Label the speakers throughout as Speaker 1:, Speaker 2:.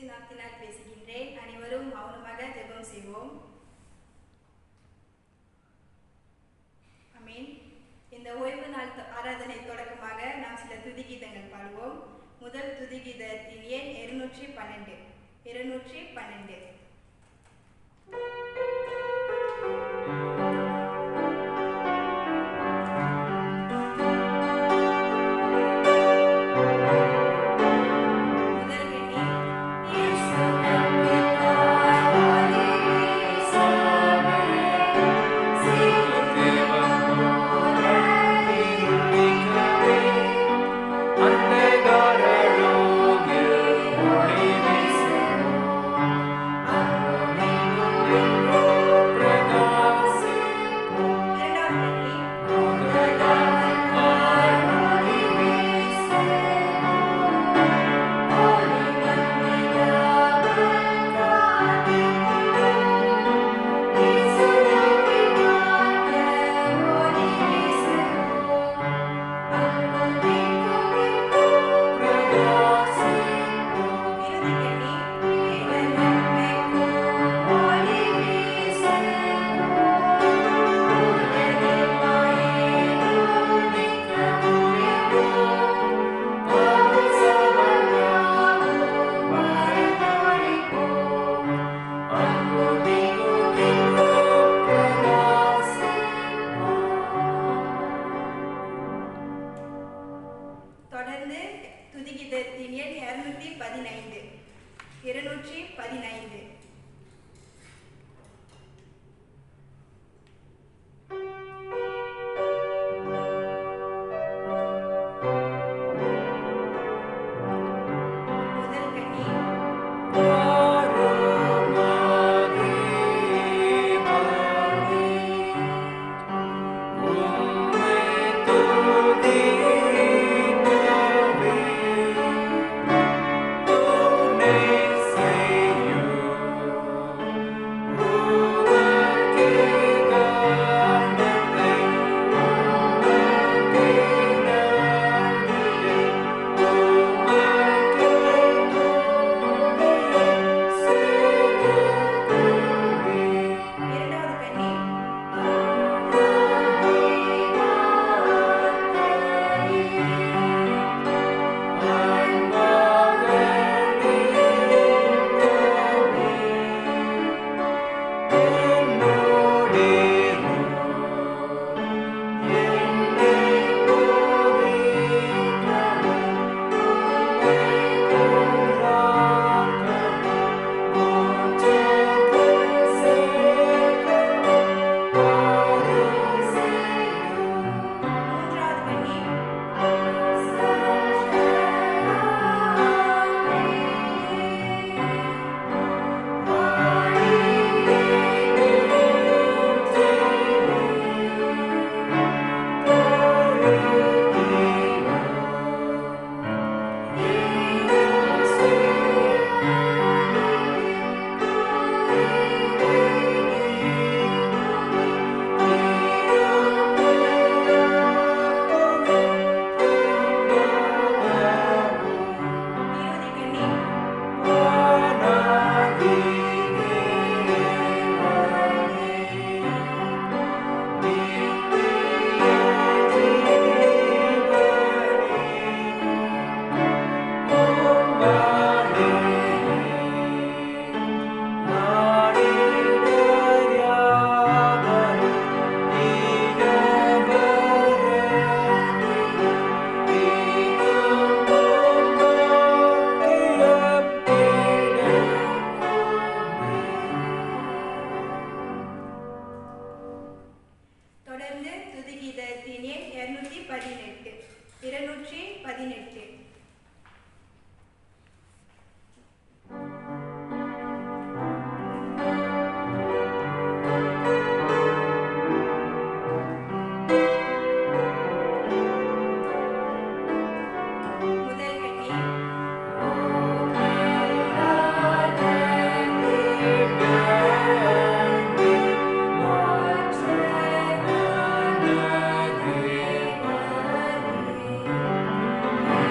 Speaker 1: இயேசு நாமத்தினால் பேசுகின்றேன் அனைவரும் மௌனமாக ஜெபம் செய்வோம் அமீன் இந்த ஓய்வு நாள் தொ- ஆராதனை தொடக்கமாக நாம் சில துதி கீதங்கள் பாடுவோம் முதல் துதி கீதத்தின் எண் இருநூற்றி பன்னெண்டு இருநூற்றி பன்னெண்டு முதல் எண்ணி இயேசு நம்பினார் இரண்டாவது எண்ணி இறுதி எண்ணி தொடர்ந்து துதிகிதத்தின் எண் இருநூற்றி பதினைந்து இருநூற்றி பதினைந்து முதல் கண்ணி இரண்டாவது கண்ணி மூன்றாவது கண்ணி இறுதி கண்ணி தொடர்ந்து துதிகீதத்தின் எண் இருநூற்றி பதினெட்டு இருநூற்றி பதினெட்டு முதல் கண்ணி
Speaker 2: Thank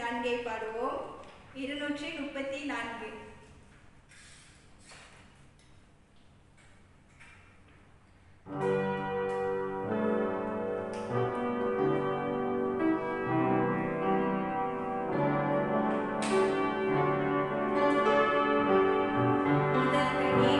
Speaker 1: நான்கை பாடுவோம் இருநூற்றி முப்பத்தி நான்கு முதல் கனி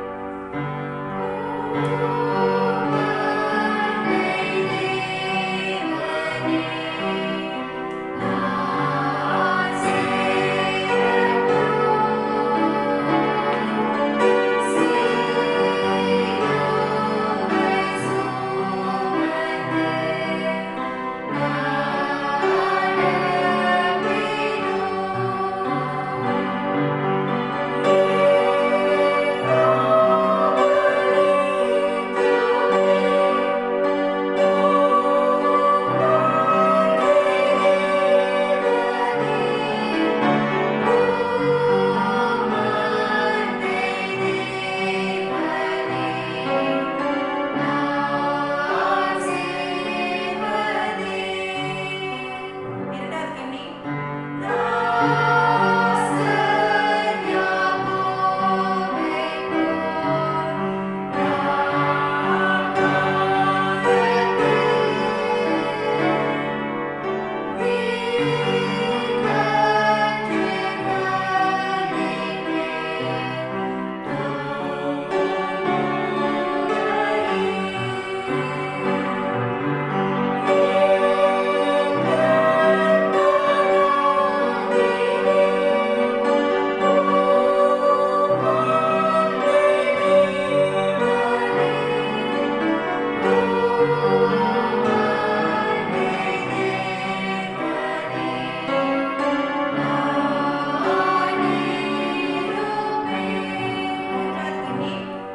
Speaker 1: இரண்டாவது கனி மூன்றாவது கனி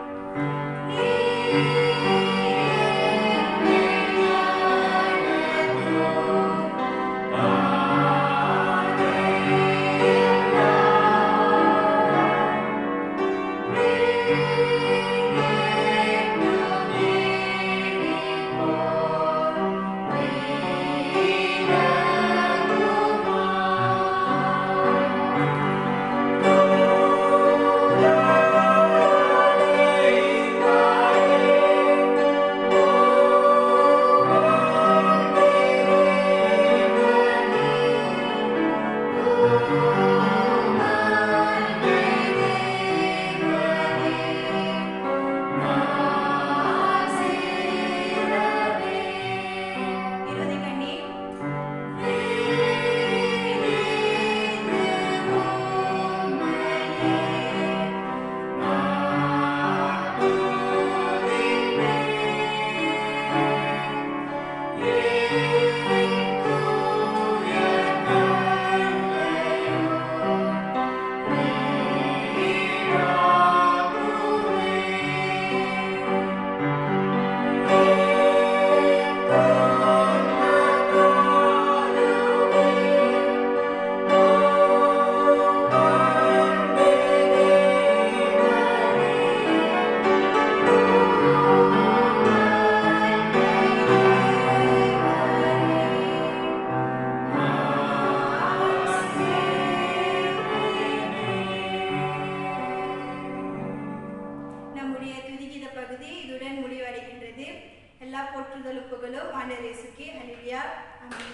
Speaker 1: இறுதி கனி நம்முடைய துதிகித பகுதி இதுடன் முடிவடைகின்றது எல்லா போற்றுதலும் புகழும் ஆண்டவர் இயேசுக்கே ஹல்லேலூயா ஆமென்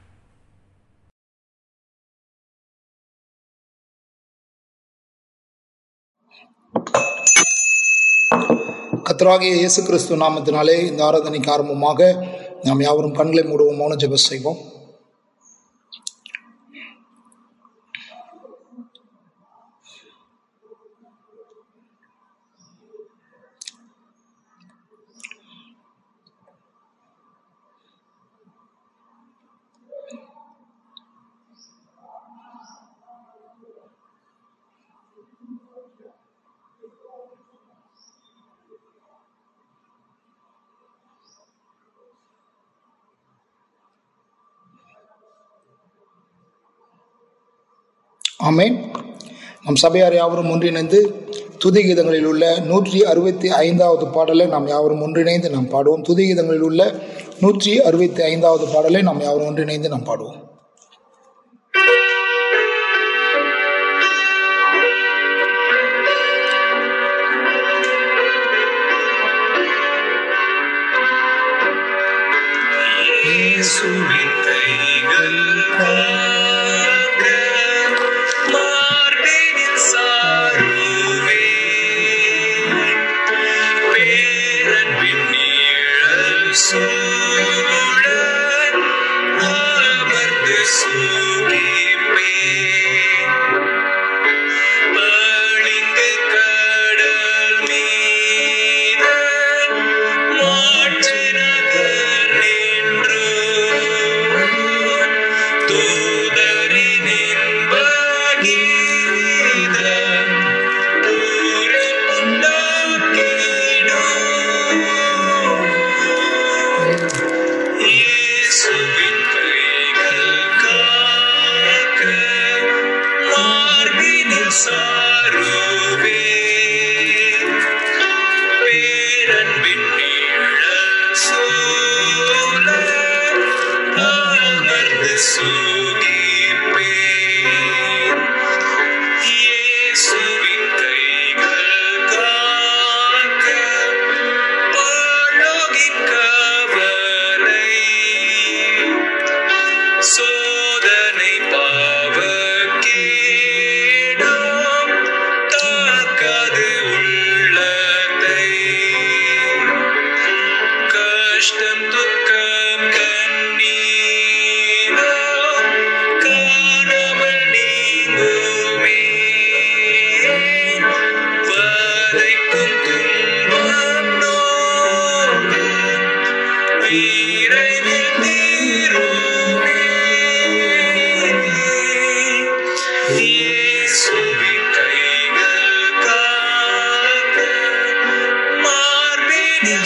Speaker 2: கர்த்தராகிய இயேசு கிறிஸ்து நாமத்தினாலே இந்த ஆராதனைக்கு ஆரம்பமாக நாம் யாவரும் கண்களை மூடுவோம் மௌன ஜெபம் செய்வோம் ஆமென் நம் சபையார் யாவரும் ஒன்றிணைந்து துதிகீதங்களில் உள்ள நூற்றி அறுபத்தி ஐந்தாவது பாடலை நாம் யாவரும் ஒன்றிணைந்து நாம் பாடுவோம் துதிகீதங்களில் உள்ள நூற்றி அறுபத்தி ஐந்தாவது பாடலை நாம் யாவரும் ஒன்றிணைந்து நாம் பாடுவோம்
Speaker 3: Thank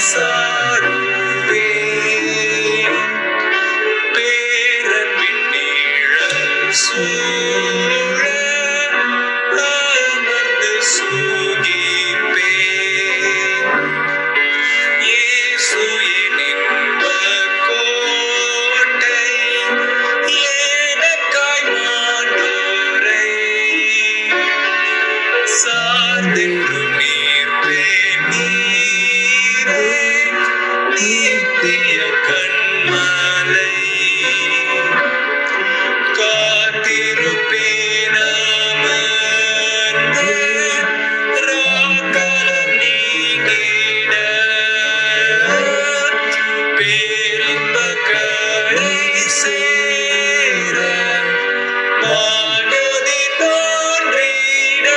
Speaker 3: சாருவே பேரன்பின் நிழல் சூழ அமர்ந்து சுகிப்பேன். இயேசு என் இன்பக் கோட்டை, எனக்காய் மாண்டோரை சார்ந்தென்றும் நீர்ப்பேன் நீரே, நித்திய கண்மலை காத்திருப்பேன் அமர்ந்து, ராக்காலம் நீங்கிட. பேரின்பக் கரை சேர, வானதி தோன்றிட.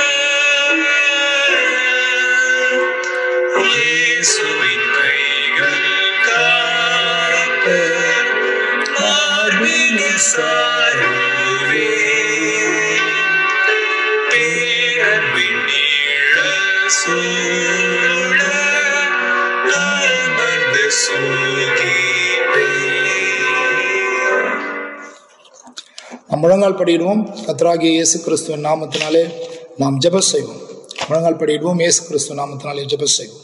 Speaker 3: இயேசுவின் கைகள் காக்க மார்பினில் சாருவே பேரன்பின் நிழல் சூழ அமர்ந்து சூகிப்பேன்.
Speaker 2: நாம் முழங்கால் படியிடுவோம் கத்ராகிய இயேசு கிறிஸ்துவின் நாமத்தினாலே நாம் ஜெப செய்வோம் முழங்கால் படியிடுவோம் இயேசு கிறிஸ்துவ நாமத்தினாலே ஜெப செய்வோம்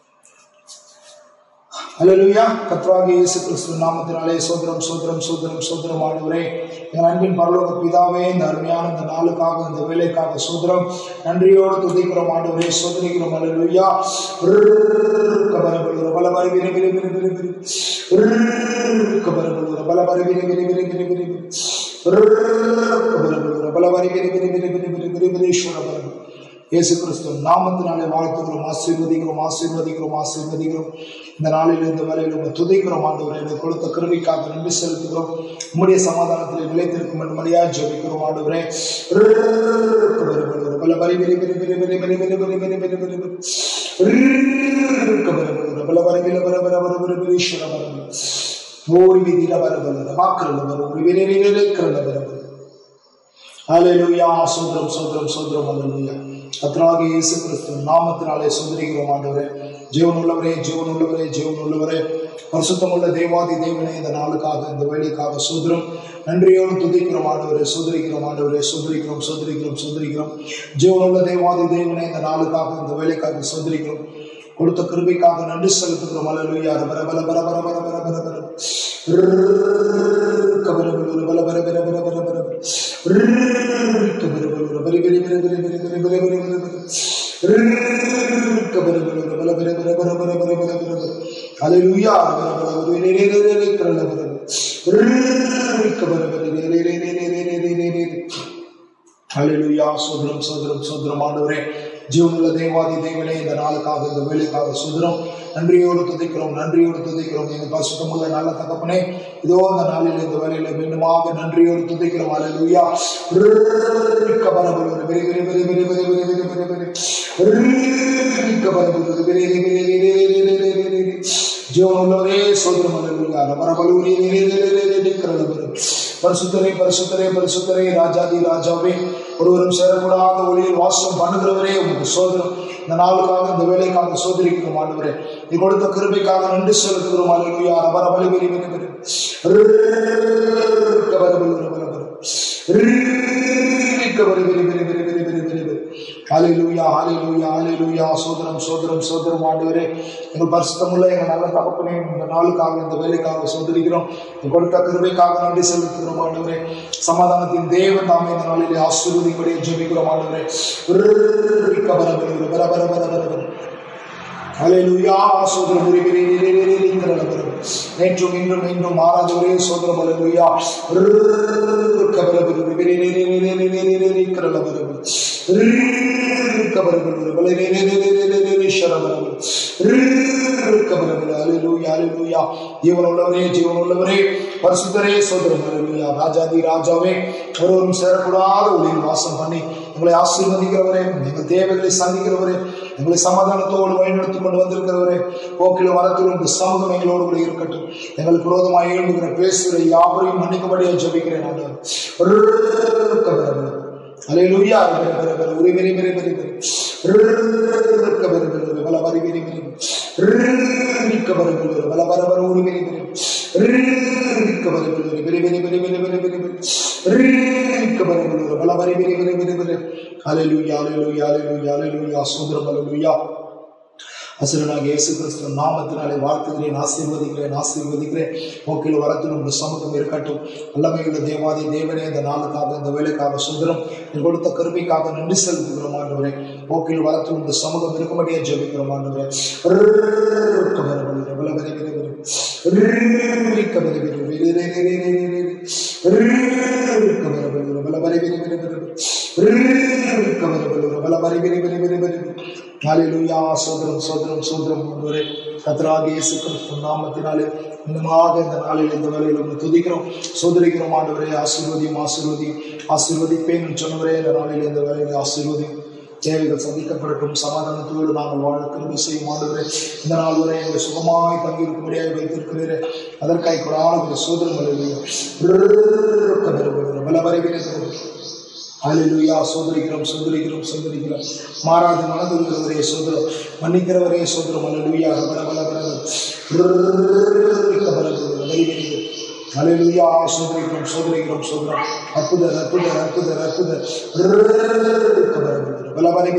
Speaker 2: அல்லேலூயா கத்ராகிய இயேசு கிறிஸ்துவின் நாமத்தினாலே சோதரம் சோதரம் சோதரம் சோதரம் ஆண்டவரே எங்கள் அன்பின் பரலோக பிதாவே இந்த அருமையான இந்த நாளுக்காக இந்த வேலைக்காக சோதரம் நன்றியோடு துதிக்கிறோம் ஆண்டவரே சோதரிக்கிறோம் அல்லேலூயா கபரபலுர பலபரி விரி விரி விரி விரி விரி கபரபலுர பலபரி விரி விரி விரி விரி விரி விரி கபரபலுர பலபரி விரி விரி விரி விரி விரி விரி விரி ஈஸ்வரபலம் இயேசு கிறிஸ்து நாமத்தினாலே வாழ்த்துக்கிறோம் ஆசீர்வதிக்கிறோம் ஆசீர்வதிக்கிறோம் ஆசீர்வதிக்கிறோம் இந்த நாளில் இந்த வேலையில் உங்கள் துதிக்கிறோம் ஆண்டவரை எனக்கு கொடுத்த கருவிக்காக நன்றி செலுத்துகிறோம் உம்முடைய சமாதானத்தில் நிலைத்திருக்கும் என்று மணியா ஜெபிக்கிறோம் ஆண்டவரே பல பரி பரி பரி பரி பரி பரி பரி பரி பரி பரி பரி பரி பல பரி பல பர பர பர பர பர ஈஸ்வர பர ஓரி விதிர பர பர வாக்குல பர ஒரு விரைவிலே கிரல பர பர ஹalleluya சோதரம் சோதரம் சோதரம் ஹalleluya கர்த்தராக இயேசு கிறிஸ்து நாமத்தினாலே சுந்தரிக்கிறோம் ஆண்டவரே ஜீவன் உள்ளவரே ஜீவன் உள்ளவரே ஜீவன் உள்ளவரே பரிசுத்தமுள்ள தேவாதி தேவனே இந்த நாளுக்காக இந்த வேலைக்காக சோதரம் நன்றியோடு துதிக்கிறோம் ஆண்டவரே சுதரிக்கிறோம் ஆண்டவரே சுதரிக்கிறோம் சுதரிக்கிறோம் சுதரிக்கிறோம் ஜீவனுள்ள தேவாதி தேவனே இந்த நாளுக்காக இந்த வேலைக்காக சுதரிக்கிறோம் கொடுத்த கிருபைக்காக நன்றி செலுத்துகிறோம் அல்லேலூயா பர பல பர பர பர பர பர பர கபர பல பர பர பர பர பர பர கபர பல பரி பரி பரி பரி பரி பரி பரி பரி பரி பரி கபர பல பல பர பர பர பர பர பர பர பர அல்லேலூயா பர பர பர ரே ரே ரே ரே கரல பர கபர பர ரே ரே ரே ரே ரே ரே ரே ரே ரே ஹalleluya சோதரம் சோதரம் சோதரம் ஆண்டவரே ஜீவனுள்ள தேவாதி தேவனே இந்த நாளுக்காக இந்த வேலைக்காக சோதரம் நன்றியோடு துதிக்கிறோம் நன்றியோடு துதிக்கிறோம் எங்கள் பரிசுத்தமுள்ள நல்ல தகப்பனே இதோ இந்த நாளில் இந்த வேலையில மீண்டுமாக நன்றியோடு துதிக்கிறோம் ஹalleluya கபரபல very very very very very very very very very கபரபல very very very very very very very very ஜீவனுள்ளவரே சோதரம் ஹalleluya ரபரபலூரி வெரி வெரி வெரி வெரி கரலபர பரிசுத்தரே பரிசுத்தரே பரிசுத்தரே ராஜாதி ராஜாவே ஒருவரும் சேரக்கூடாத ஒளியில் வாசம் பண்ணுகிறவரே உங்களுக்கு சோதரம் இந்த நாளுக்காக இந்த வேலைக்காக சோதரிக்கிறோம் ஆண்டவரே நீ கொடுத்த கிருபைக்காக நன்றி செலுத்துகிறோம் அல்லேலூயா ரபர பலி பலி பலி பலி கபர பலி பலி பலி கபர பலி பலி பலி பலி பலி பலி பலி ஹalleluya ஹalleluya ஹalleluya சோதரம் சோதரம் சோதரம் ஆண்டவரே எங்கள் பரிசுத்தமுள்ள எங்கள் நல்ல தகப்பனே இந்த நாளுக்காக இந்த வேலைக்காக சோதரிக்கிறோம் நீ கொடுத்த கிருபைக்காக நன்றி செலுத்துகிறோம் ஆண்டவரே சமாதானத்தின் தேவன் தாமே இந்த நாளிலே ஆசீர்வதிப்படி ஜெபிக்கிறோம் ஆண்டவரே கபர பலி பர பர பர பர பர ஹalleluya சோதரம் உரிமையிலே நிறைவேறுகிற அளவில் நேற்றும் இன்றும் இன்றும் மாறாத ஒரே சோதரம் ஹalleluya கபரபரு நிறைவேறுகிற அளவில் கபரபரு பலரேரேரேரேரேரே ஷரபரபரு கபரபரு ஹalleluya ஹalleluya ஜீவனுள்ளவரே ஜீவனுள்ளவரே பரிசுத்தரே சோதரம் ஹalleluya ராஜாதி ராஜாவே ஒருவரும் சேரக்கூடாத ஒளியில் வாசம் பண்ணி எங்களை ஆசீர்வதிக்கிறவரே எங்கள் தேவைகளை சந்திக்கிறவரே எங்களை சமாதானத்தோடு வழிநடத்தி கொண்டு வந்திருக்கிறவரே போக்கிலும் வரத்திலும் இந்த சமூகம் எங்களோடு கூட இருக்கட்டும் எங்களுக்கு விரோதமாக எழுந்துகிற பேசுகிற யாவரையும் மன்னிக்கும்படியாக ஜபிக்கிறேன் நான் அலையிலுயா உரிமை பெரிய பெரிய பெரிய ரிக்க வருகிறது பல வரி விரி விரி ரிக்க வருகிறது பல வர வர ஒரு விரி விரி ரிக்க வருகிறது விரி விரி விரி விரி விரி விரி விரி ரிக்க வருகிறது பல வரி விரி விரி விரி விரி ஹalleluya ஹalleluya ஹalleluya ஹalleluya சோதரம் ஹalleluya அசுரனாக இயேசு கிறிஸ்துவின் நாமத்தினாலே வாழ்த்துகிறேன் ஆசீர்வதிக்கிறேன் ஆசீர்வதிக்கிறேன் போக்கில் வரத்தில் உங்கள் சமூகம் இருக்கட்டும் வல்லமையுள்ள தேவாதி தேவனே இந்த நாளுக்காக இந்த வேலைக்காக சுந்தரம் நீ கொடுத்த கருமைக்காக நன்றி செலுத்துகிறோம் ஆண்டவரே போக்கில் வரத்தில் உங்கள் சமூகம் இருக்கும்படியே ஜெபிக்கிறோம் ஆண்டவரே ரிக்க வருகிறது பல வரி விரி விரி ரிக்க வரி விரி விரி விரி விரி விரி விரி ரிக்க வருகிறது பல வரி விரி விரி விரி ரிக்க வருகிறது பல வரி விரி விரி விரி விரி ஹalleluya சோதரம் சோதரம் சோதரம் ஆண்டவரே கர்த்தராகிய இயேசு கிறிஸ்து நாமத்தினாலே இன்னுமாக இந்த நாளில் இந்த வேளையில் உங்களை துதிக்கிறோம் சோதரிக்கிறோம் ஆண்டவரே ஆசீர்வதியும் ஆசீர்வதியும் ஆசீர்வதிப்பேன் என்று சொன்னவரே இந்த நாளில் இந்த வேளையில் ஆசீர்வதியும் தேவைகள் சந்திக்கப்படட்டும் சமாதானத்தோடு நாங்கள் வாழ திரும்பி செய்யும் ஆண்டவரே இந்த நாள் வரை எங்களை சுகமாய் தங்கியிருக்கும்படியாக வைத்திருக்கிறீரே அதற்காக கூடான ஒரு சோதரம் பல வரைவிருக்கிறது ஹalleluya சோதரிக்கிறோம் சோதரிக்கிறோம் சோதரிக்கிறோம் மாறாத மனதுள்ளவரே சோதரம் மன்னிக்கிறவரே சோதரம் ஹalleluya பல பல பல ஹalleluya சோதரிக்கிறோம் சோதரிக்கிறோம் சோதரம் அற்புத அற்புத அற்புத அற்புத பல பல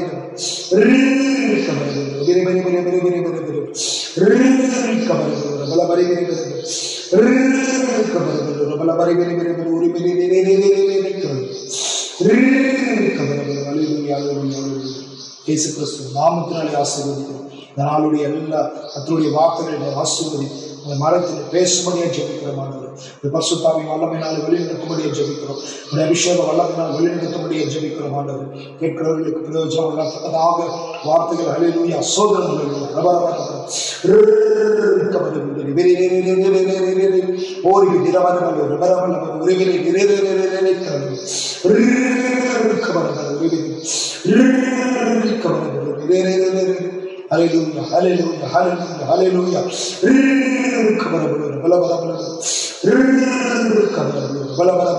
Speaker 2: விரி விரி விரி விரி விரி விரி விரி பல பரி விரி விரி பல பரி விரி விரி விரி உரி விரி விரி விரி விரி விரி இயேசு கிறிஸ்து நாமத்தினாலே ஆசீர்வதிக்கிறோம் இந்த நாளுடைய எல்லா கத்தருடைய வார்த்தைகளை ஆசீர்வதி அந்த மரத்தில் பேசும்படியாக ஜெபிக்கிறோம் ஆண்டவர் இந்த பசுத்தாவி வல்லமையினால் வெளிநிறுத்தும்படியாக ஜெபிக்கிறோம் இந்த அபிஷேக வல்லமையினால் வெளிநிறுத்தும்படியாக ஜெபிக்கிறோம் ஆண்டவர் கேட்கிறவர்களுக்கு பிரயோஜனம் உள்ளதாக வார்த்தைகள் அழிலூய அசோதனங்கள் ஓரி திரவர்கள் விவரங்கள் உறவினை நிறைவேறிக்கிறது Hallelujah, hallelujah, hallelujah, hallelujah. பல பல பல பல பல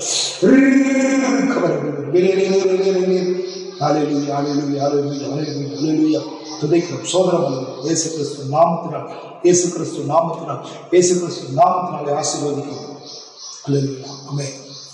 Speaker 2: Hallelujah, hallelujah, hallelujah, hallelujah, hallelujah. துதைக்கிறோம் சோதரம் அல்ல இயேசு கிறிஸ்து நாமத்தினால் இயேசு கிறிஸ்து நாமத்தினால் இயேசு கிறிஸ்து நாமத்தினாலே ஆசீர்வதிக்கிறோம் Hallelujah. Amen.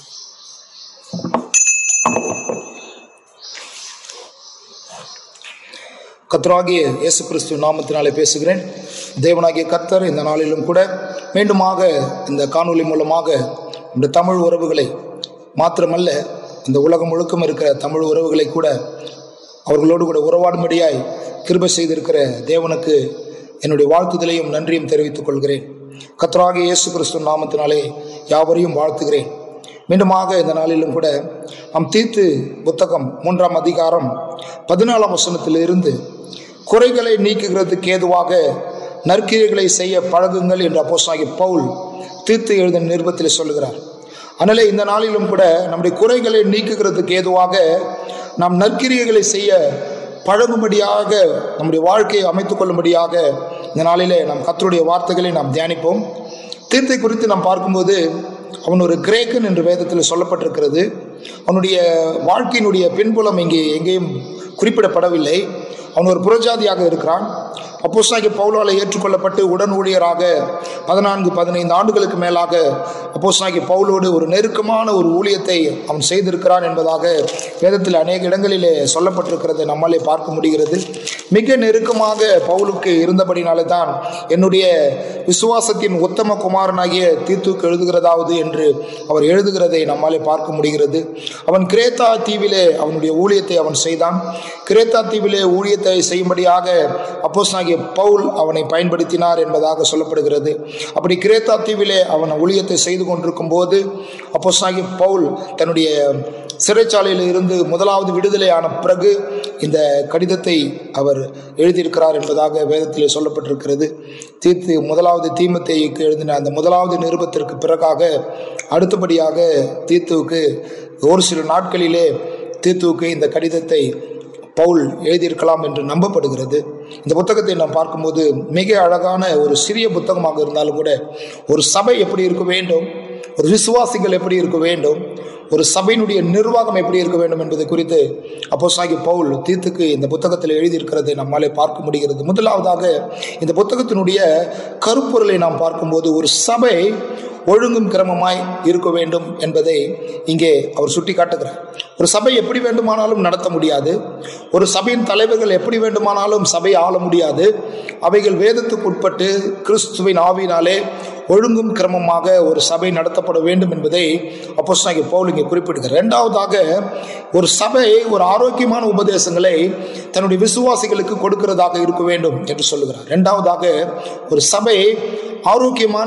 Speaker 2: கர்த்தராகிய இயேசு கிறிஸ்து நாமத்தினாலே பேசுகிறேன் தேவனாகிய கர்த்தர் இந்த நாளிலும் கூட மீண்டுமாக இந்த காணொளி மூலமாக இந்த தமிழ் உறவுகளை மாத்திரமல்ல இந்த உலகம் முழுக்கும் இருக்கிற தமிழ் உறவுகளை கூட அவர்களோடு கூட உறவாடும்படியாய் கிருபை செய்திருக்கிற தேவனுக்கு என்னுடைய வாழ்த்துதலையும் நன்றியும் தெரிவித்துக் கொள்கிறேன் கர்த்தராகிய இயேசு கிறிஸ்து நாமத்தினாலே யாவரையும் வாழ்த்துகிறேன் மீண்டுமாக இந்த நாளிலும் கூட நம் தீர்த்து புத்தகம் மூன்றாம் அதிகாரம் பதினாலாம் வசனத்திலிருந்து குறைகளை நீக்குகிறதுக்கு ஏதுவாக நற்கிரைகளை செய்ய பழகுங்கள் என்று அப்போஸ்தலனாகிய பவுல் தீர்த்து எழுதின நிருபத்தில் சொல்லுகிறார் அதனால இந்த நாளிலும் கூட நம்முடைய குறைகளை நீக்குகிறதுக்கு ஏதுவாக நாம் நற்கிரியைகளை செய்ய பழகும்படியாக நம்முடைய வாழ்க்கையை அமைத்துக் கொள்ளும்படியாக இந்த நாளிலே நாம் கத்தருடைய வார்த்தைகளை நாம் தியானிப்போம் தீர்த்தை குறித்து நாம் பார்க்கும்போது அவன் ஒரு கிரேக்கன் என்று வேதத்தில் சொல்லப்பட்டிருக்கிறது அவனுடைய வாழ்க்கையினுடைய பின்புலம் இங்கே எங்கேயும் குறிப்பிடப்படவில்லை அவன் ஒரு புறஜாதியாக இருக்கிறான் அப்போஸ்தாகிய பவுலால் ஏற்றுக்கொள்ளப்பட்டு உடன் ஊழியராக பதினான்கு பதினைந்து ஆண்டுகளுக்கு மேலாக அப்போஸ்தாகிய பவுலோடு ஒரு நெருக்கமான ஒரு ஊழியத்தை அவன் செய்திருக்கிறான் என்பதாக வேதத்தில் அநேக இடங்களிலே சொல்லப்பட்டிருக்கிறதை நம்மாலே பார்க்க முடிகிறது மிக நெருக்கமாக பவுலுக்கு இருந்தபடினாலே தான் என்னுடைய விசுவாசத்தின் உத்தம குமாரனாகிய தீர்த்துக்கு எழுதுகிறதாவது என்று அவர் எழுதுகிறதை நம்மாலே பார்க்க முடிகிறது அவன் கிரேத்தா தீவிலே அவனுடைய ஊழியத்தை அவன் செய்தான் கிரேத்தா தீவிலே ஊழியத்தை செய்யும்படியாக அப்போஸ்தலனாகிய பவுல் அவனை பயன்படுத்தினார் என்பதாக சொல்லப்படுகிறது அப்படி கிரேத்தா தீவிலே அவன் ஊழியத்தை செய்து கொண்டிருக்கும் போது அப்போஸ்தலனாகிய பவுல் தன்னுடைய சிறைச்சாலையில் இருந்து முதலாவது விடுதலையான பிறகு இந்த கடிதத்தை அவர் எழுதியிருக்கிறார் என்பதாக வேதத்தில் சொல்லப்பட்டிருக்கிறது தீர்த்து முதலாவது தீமத்தைக்கு எழுதின அந்த முதலாவது நிருபத்திற்கு பிறகாக அடுத்தபடியாக தீர்த்துவுக்கு ஒரு சில நாட்களிலே தீர்த்துவுக்கு இந்த கடிதத்தை பவுல் எழுதியிருக்கலாம் என்று நம்பப்படுகிறது இந்த புத்தகத்தை நாம் பார்க்கும்போது மிக அழகான ஒரு சிறிய புத்தகமாக இருந்தாலும் கூட ஒரு சபை எப்படி இருக்க வேண்டும் ஒரு விசுவாசிகள் எப்படி இருக்க வேண்டும் ஒரு சபையினுடைய நிர்வாகம் எப்படி இருக்க வேண்டும் என்பது குறித்து அப்போஸ்தலனாகிய பவுல் தீத்துக்கு இந்த புத்தகத்தில் எழுதியிருக்கிறதை நம்மாலே பார்க்க முடிகிறது முதலாவதாக இந்த புத்தகத்தினுடைய கருப்பொருளை நாம் பார்க்கும்போது ஒரு சபை ஒழுங்கும் கிரமமாய் இருக்க வேண்டும் என்பதை இங்கே அவர் சுட்டி காட்டுகிறார் ஒரு சபை எப்படி வேண்டுமானாலும் நடத்த முடியாது ஒரு சபையின் தலைவர்கள் எப்படி வேண்டுமானாலும் சபையை ஆள முடியாது அவைகள் வேதத்துக்கு உட்பட்டு கிறிஸ்துவின் ஆவியினாலே ஒழுங்கும் கிரமமாக ஒரு சபை நடத்தப்பட வேண்டும் என்பதை அப்போஸ்தலனாகிய பவுல் இங்கே குறிப்பிடுகிறார் இரண்டாவதாக ஒரு சபை ஒரு ஆரோக்கியமான உபதேசங்களை தன்னுடைய விசுவாசிகளுக்கு கொடுக்கிறதாக இருக்க வேண்டும் என்று சொல்லுகிறார் இரண்டாவதாக ஒரு சபை ஆரோக்கியமான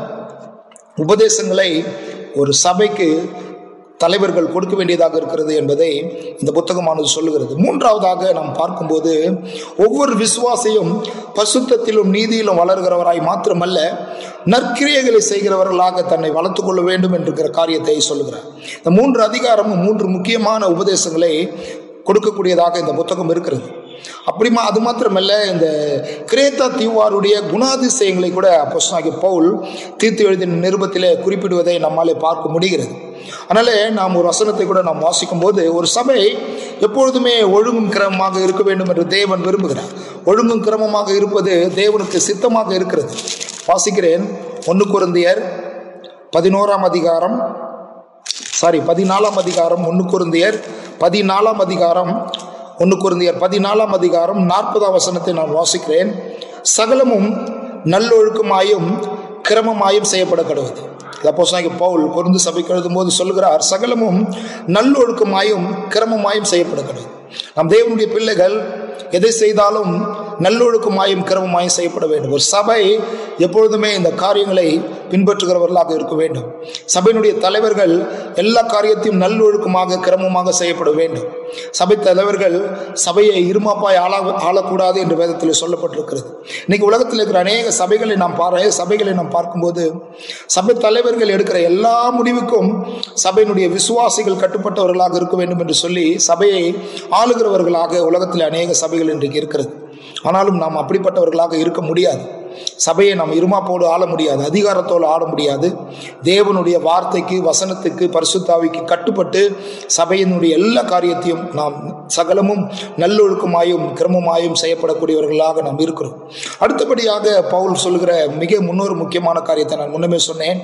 Speaker 2: உபதேசங்களை ஒரு சபைக்கு தலைவர்கள் கொடுக்க வேண்டியதாக இருக்கிறது என்பதை இந்த புத்தகமானது சொல்லுகிறது மூன்றாவதாக நாம் பார்க்கும்போது ஒவ்வொரு விசுவாசியும் பசுத்தத்திலும் நீதியிலும் வளர்கிறவராய் மாத்திரமல்ல நற்கிரியைகளை செய்கிறவர்களாக தன்னை வளர்த்துக் கொள்ள வேண்டும் என்கிற காரியத்தை சொல்லுகிறார் இந்த மூன்று அதிகாரமும் மூன்று முக்கியமான உபதேசங்களை கொடுக்கக்கூடியதாக இந்த புத்தகம் இருக்கிறது அப்படிமா அது மாத்திரமல்ல இந்த கிரேத்தா தீவாருடைய குணாதிசயங்களை கூட அப்போஸ்தலனாகிய பவுல் தீர்த்து எழுதின நிருபத்திலே குறிப்பிடுவதை நம்மாலே பார்க்க முடிகிறது அதனால நாம் ஒரு வசனத்தை கூட நாம் வாசிக்கும் போது ஒரு சபை எப்பொழுதுமே ஒழுங்கும் கிரமமாக இருக்க வேண்டும் என்று தேவன் விரும்புகிறார் ஒழுங்கும் கிரமமாக இருப்பது தேவனுக்கு சித்தமாக இருக்கிறது வாசிக்கிறேன் ஒன்று குருந்தியர் பதினோராம் அதிகாரம் சாரி பதினாலாம் அதிகாரம் ஒன்று குருந்தியர் பதினாலாம் அதிகாரம் ஒன்று குருந்தியர் பதினாலாம் அதிகாரம் நாற்பதாம் வசனத்தை நான் வாசிக்கிறேன் சகலமும் நல்லொழுக்கமாயும் கிரமமாயும் செய்யப்பட கடவுது அப்போ பவுல் குருந்து சபைக்கு எழுதும்போது சொல்கிறார் சகலமும் நல்லொழுக்கமாயும் கிரமமாயும் செய்யப்பட கடவுது நம் தேவனுடைய பிள்ளைகள் எதை செய்தாலும் நல்லொழுக்கமாயும் கிரமமாயும் செய்யப்பட வேண்டும் ஒரு சபை எப்பொழுதுமே இந்த காரியங்களை பின்பற்றுகிறவர்களாக இருக்க வேண்டும் சபையினுடைய தலைவர்கள் எல்லா காரியத்தையும் நல்லொழுக்கமாக கிரமமாக செய்யப்பட வேண்டும் சபை தலைவர்கள் சபையை இருமாப்பாய் ஆள ஆளக்கூடாது என்று வேதத்தில் சொல்லப்பட்டிருக்கிறது இன்னைக்கு உலகத்தில் இருக்கிற அநேக சபைகளை நாம் பாரு சபைகளை நாம் பார்க்கும்போது சபை தலைவர்கள் எடுக்கிற எல்லா முடிவுக்கும் சபையினுடைய விசுவாசிகள் கட்டுப்பட்டவர்களாக இருக்க வேண்டும் என்று சொல்லி சபையை ஆளுகிறவர்களாக உலகத்தில் அநேக சபைகள் இன்றைக்கு இருக்கிறது ஆனாலும் நாம் அப்படிப்பட்டவர்களாக இருக்க முடியாது சபையை நாம் இருமாப்போடு ஆள முடியாது அதிகாரத்தோடு ஆள முடியாது தேவனுடைய வார்த்தைக்கு வசனத்துக்கு பரிசுத்தாவிக்கு கட்டுப்பட்டு சபையினுடைய எல்லா காரியத்தையும் நாம் சகலமும் நல்லொழுக்கமாயும் கிரமமாயும் செய்யப்படக்கூடியவர்களாக நாம் இருக்கிறோம் அடுத்தபடியாக பவுல் சொல்கிற மிக முன்னொரு முக்கியமான காரியத்தை நான் முன்னமே சொன்னேன்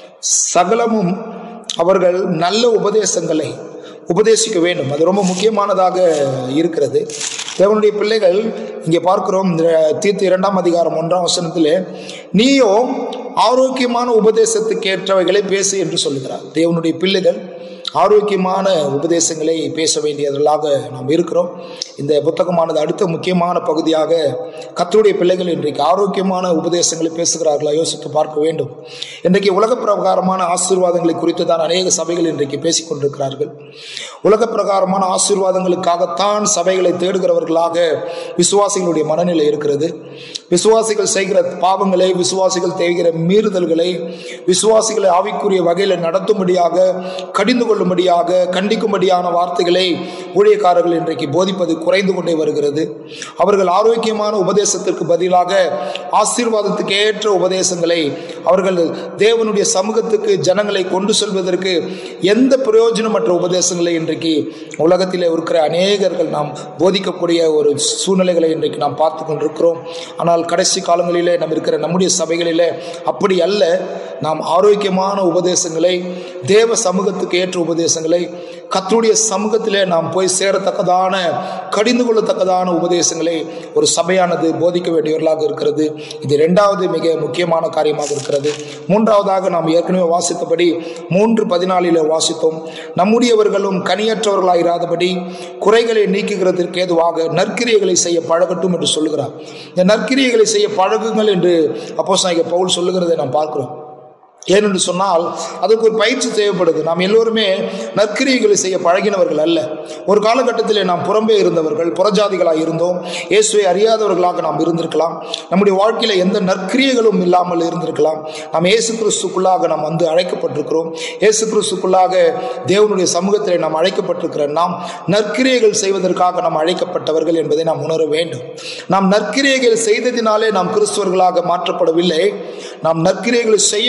Speaker 2: சகலமும் அவர்கள் நல்ல உபதேசங்களை உபதேசிக்க வேண்டும் அது ரொம்ப முக்கியமானதாக இருக்கிறது தேவனுடைய பிள்ளைகள் இங்கே பார்க்கிறோம் இந்த தீர்த்து இரண்டாம் அதிகாரம் ஒன்றாம் வசனத்தில் நீயோ ஆரோக்கியமான உபதேசத்துக்கு ஏற்றவைகளை பேசு என்று சொல்லுகிறார் தேவனுடைய பிள்ளைகள் ஆரோக்கியமான உபதேசங்களை பேச வேண்டியவர்களாக நாம் இருக்கிறோம் இந்த புத்தகமானது அடுத்த முக்கியமான பகுதியாக கத்தருடைய பிள்ளைகள் இன்றைக்கு ஆரோக்கியமான உபதேசங்களை பேசுகிறார்களா யோசித்து பார்க்க வேண்டும் இன்றைக்கு உலக பிரகாரமான ஆசீர்வாதங்களை குறித்து தான் அநேக சபைகள் இன்றைக்கு பேசிக் கொண்டிருக்கிறார்கள் உலக பிரகாரமான ஆசீர்வாதங்களுக்காகத்தான் சபைகளை தேடுகிறவர்களாக விசுவாசிகளுடைய மனநிலை இருக்கிறது விசுவாசிகள் செய்கிற பாவங்களை விசுவாசிகள் தேய்கிற மீறுதல்களை விசுவாசிகளை ஆவிக்குரிய வகையில் நடத்தும்படியாக கடிந்து கொள்ளும்படியாக கண்டிக்கும்படியான வார்த்தைகளை ஊழியக்காரர்கள் இன்றைக்கு போதிப்பது குறைந்து கொண்டே வருகிறது அவர்கள் ஆரோக்கியமான உபதேசத்திற்கு பதிலாக ஆசீர்வாதத்துக்கு ஏற்ற உபதேசங்களை அவர்கள் தேவனுடைய சமூகத்துக்கு ஜனங்களை கொண்டு செல்வதற்கு எந்த பிரயோஜனமற்ற உபதேசங்களை இன்றைக்கு உலகத்தில் இருக்கிற அநேகர்கள் நாம் போதிக்கக்கூடிய ஒரு சூழ்நிலைகளை இன்றைக்கு நாம் பார்த்து கொண்டிருக்கிறோம் ஆனால் கடைசி காலங்களிலே நம்ம இருக்கிற நம்முடைய சபைகளிலே அப்படி அல்ல நாம் ஆரோக்கியமான உபதேசங்களை தேவ சமூகத்துக்கு ஏற்ற உபதேசங்களை கத்தருடைய சமூகத்திலே நாம் போய் சேரத்தக்கதான கடிந்து கொள்ளத்தக்கதான உபதேசங்களை ஒரு சபையானது போதிக்க வேண்டியவர்களாக இருக்கிறது இது இரண்டாவது மிக முக்கியமான காரியமாக இருக்கிறது மூன்றாவதாக நாம் ஏற்கனவே வாசித்தபடி மூன்று பதினாலில் வாசித்தோம் நம்முடையவர்களும் கனியற்றவர்களாயிராதபடி குறைகளை நீக்குகிறதற்கு ஏதுவாக நற்கிரியைகளை செய்ய பழகட்டும் என்று சொல்லுகிறார் இந்த நற்கிரியைகளை செய்ய பழகுங்கள் என்று அப்போ பவுல் சொல்லுகிறதை நாம் பார்க்கிறோம் ஏனென்று சொன்னால் அதுக்கு ஒரு பயிற்சி தேவைப்படுது நாம் எல்லோருமே நற்கிரியைகளை செய்ய பழகினவர்கள் அல்ல ஒரு காலகட்டத்தில் நாம் புறம்பே இருந்தவர்கள் புறஜாதிகளாக இருந்தோம் இயேசுவை அறியாதவர்களாக நாம் இருந்திருக்கலாம் நம்முடைய வாழ்க்கையில் எந்த நற்கிரியைகளும் இல்லாமல் இருந்திருக்கலாம் நாம் இயேசு கிறிஸ்துக்குள்ளாக நாம் வந்து அழைக்கப்பட்டிருக்கிறோம் இயேசு கிறிஸ்துக்குள்ளாக தேவனுடைய சமூகத்தில் நாம் அழைக்கப்பட்டிருக்கிற நாம் நற்கிரியைகள் செய்வதற்காக நாம் அழைக்கப்பட்டவர்கள் என்பதை நாம் உணர வேண்டும் நாம் நற்கிரியைகள் செய்ததினாலே நாம் கிறிஸ்துவர்களாக மாற்றப்படவில்லை நாம் நற்கிரியைகளை செய்ய வேண்டும் என்பது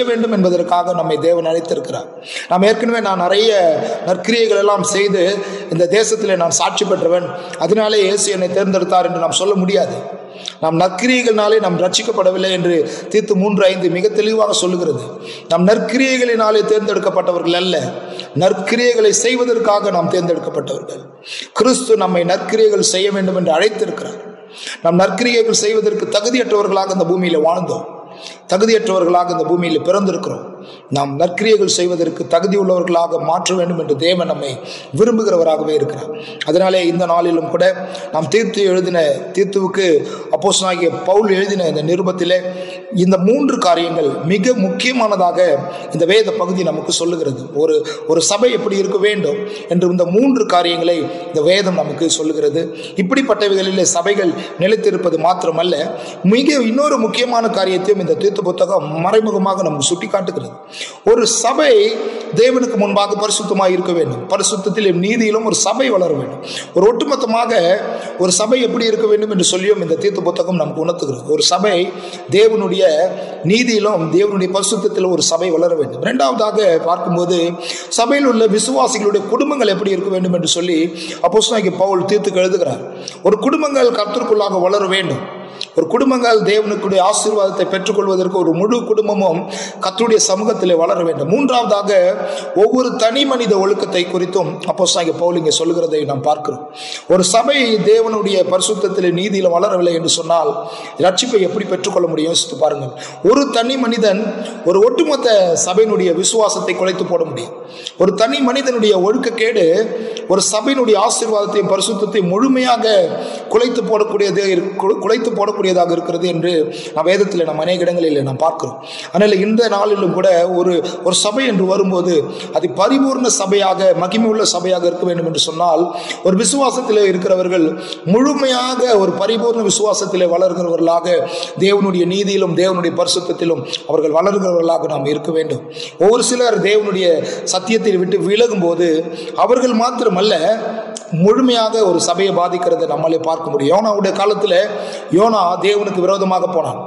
Speaker 2: என்பதற்காக நம்மை தேவன் அழைத்திருக்கிறார் நாம் ஏற்கனவே நான் நிறைய நற்கிரியைகள் எல்லாம் செய்து இந்த தேசத்திலே நான் சாட்சி பெற்றவன் அதனாலே இயேசு என்னை தேர்ந்தெடுத்தார் என்று நாம் சொல்ல முடியாது நாம் நற்கிரியைகளினாலே நாம் ரட்சிக்கப்படவில்லை என்று தீர்த்து மூன்று ஐந்து மிக தெளிவாக சொல்லுகிறது நாம் நற்கிரியைகளினாலே தேர்ந்தெடுக்கப்பட்டவர்கள் அல்ல நற்கிரியைகளை செய்வதற்காக நாம் தேர்ந்தெடுக்கப்பட்டவர்கள் கிறிஸ்து நம்மை நற்கிரியைகள் செய்ய வேண்டும் என்று அழைத்திருக்கிறார் நாம் நற்கிரியைகள் செய்வதற்கு தகுதியற்றவர்களாக இந்த பூமியில வாழ்ந்தோம் தகுதியற்றவர்களாக இந்த பூமியில் பிறந்திருக்கிறோம் நாம் நற்கிரியைகள் செய்வதற்கு தகுதி உள்ளவர்களாக மாற்ற வேண்டும் என்று தேவன் நம்மை விரும்புகிறவராகவே இருக்கிறார் அதனாலே இந்த நாளிலும் கூட நாம் தீர்த்து எழுதின தீர்த்துவுக்கு அப்போஸ் ஆகிய பவுல் எழுதின இந்த நிருபத்திலே இந்த மூன்று காரியங்கள் மிக முக்கியமானதாக இந்த வேத பகுதி நமக்கு சொல்லுகிறது ஒரு ஒரு சபை எப்படி இருக்க வேண்டும் என்று இந்த மூன்று காரியங்களை இந்த வேதம் நமக்கு சொல்லுகிறது இப்படிப்பட்டவைகளிலே சபைகள் நிலைத்திருப்பது மாத்திரமல்ல மிக இன்னொரு முக்கியமான காரியத்தையும் இந்த தீர்த்து புத்தகம் மறைமுகமாக நமக்கு சுட்டி காட்டுகிறது ஒரு சபை தேவனுக்கு முன்பாக பரிசுத்தமாக இருக்க வேண்டும் பரிசுத்தத்திலும் நீதியிலும் ஒரு சபை வளர வேண்டும் ஒரு ஒட்டுமொத்தமாக ஒரு சபை எப்படி இருக்க வேண்டும் என்று சொல்லியும் இந்த தீர்த்து புத்தகம் நமக்கு உணர்த்துகிறது ஒரு சபை தேவனுடைய நீதியிலும் தேவனுடைய பரிசுத்தத்திலும் ஒரு சபை வளர வேண்டும் இரண்டாவதாக பார்க்கும்போது சபையில் உள்ள விசுவாசிகளுடைய குடும்பங்கள் எப்படி இருக்க வேண்டும் என்று சொல்லி அப்போ பவுல் தீர்த்துக்கு எழுதுகிறார் ஒரு குடும்பங்கள் கர்த்தருக்குள்ளாக வளர வேண்டும் ஒரு குடும்பங்கள் தேவனுக்குடைய ஆசீர்வாதத்தை பெற்றுக்கொள்வதற்கு ஒரு முழு குடும்பமும் கர்த்தருடைய சமூகத்திலே வளர வேண்டும் மூன்றாவதாக ஒவ்வொரு தனி மனித ஒழுக்கத்தை குறித்தும் அப்போ பவுல் இங்கே சொல்லுகிறதை நாம் பார்க்கிறோம் ஒரு சபை தேவனுடைய பரிசுத்தத்திலே நீதியில் வளரவில்லை என்று சொன்னால் ரட்சிப்பை எப்படி பெற்றுக்கொள்ள முடியும் யோசித்து பாருங்கள் ஒரு தனி மனிதன் ஒரு ஒட்டுமொத்த சபையினுடைய விசுவாசத்தை குலைத்து போட முடியும் ஒரு தனி மனிதனுடைய ஒழுக்கக்கேடு ஒரு சபையினுடைய ஆசீர்வாதத்தையும் பரிசுத்தத்தையும் முழுமையாக குலைத்து போடக்கூடியது கு- குலைத்து போடக்கூடியதாக இருக்கிறது என்று நாம் வேதத்தில் நாம் அநேக இடங்களில் நாம் பார்க்கிறோம் அதனால் இந்த நாளிலும் கூட ஒரு ஒரு சபை என்று வரும்போது அது பரிபூர்ண சபையாக மகிமை உள்ள சபையாக இருக்க வேண்டும் என்று சொன்னால் ஒரு விசுவாசத்தில் இருக்கிறவர்கள் முழுமையாக ஒரு பரிபூர்ண விசுவாசத்தில் வளர்கிறவர்களாக தேவனுடைய நீதியிலும் தேவனுடைய பரிசுத்தத்திலும் அவர்கள் வளர்கிறவர்களாக நாம் இருக்க வேண்டும் ஒவ்வொரு சிலர் தேவனுடைய சத்தியத்தை விட்டு விலகும் போது அவர்கள் மாத்திரமல்ல முழுமையாக ஒரு சபையை பாதிக்கிறதை நம்மளே பார்க்க முடியும் யோனாவுடைய காலத்தில் யோனா தேவனுக்கு விரோதமாக போனான்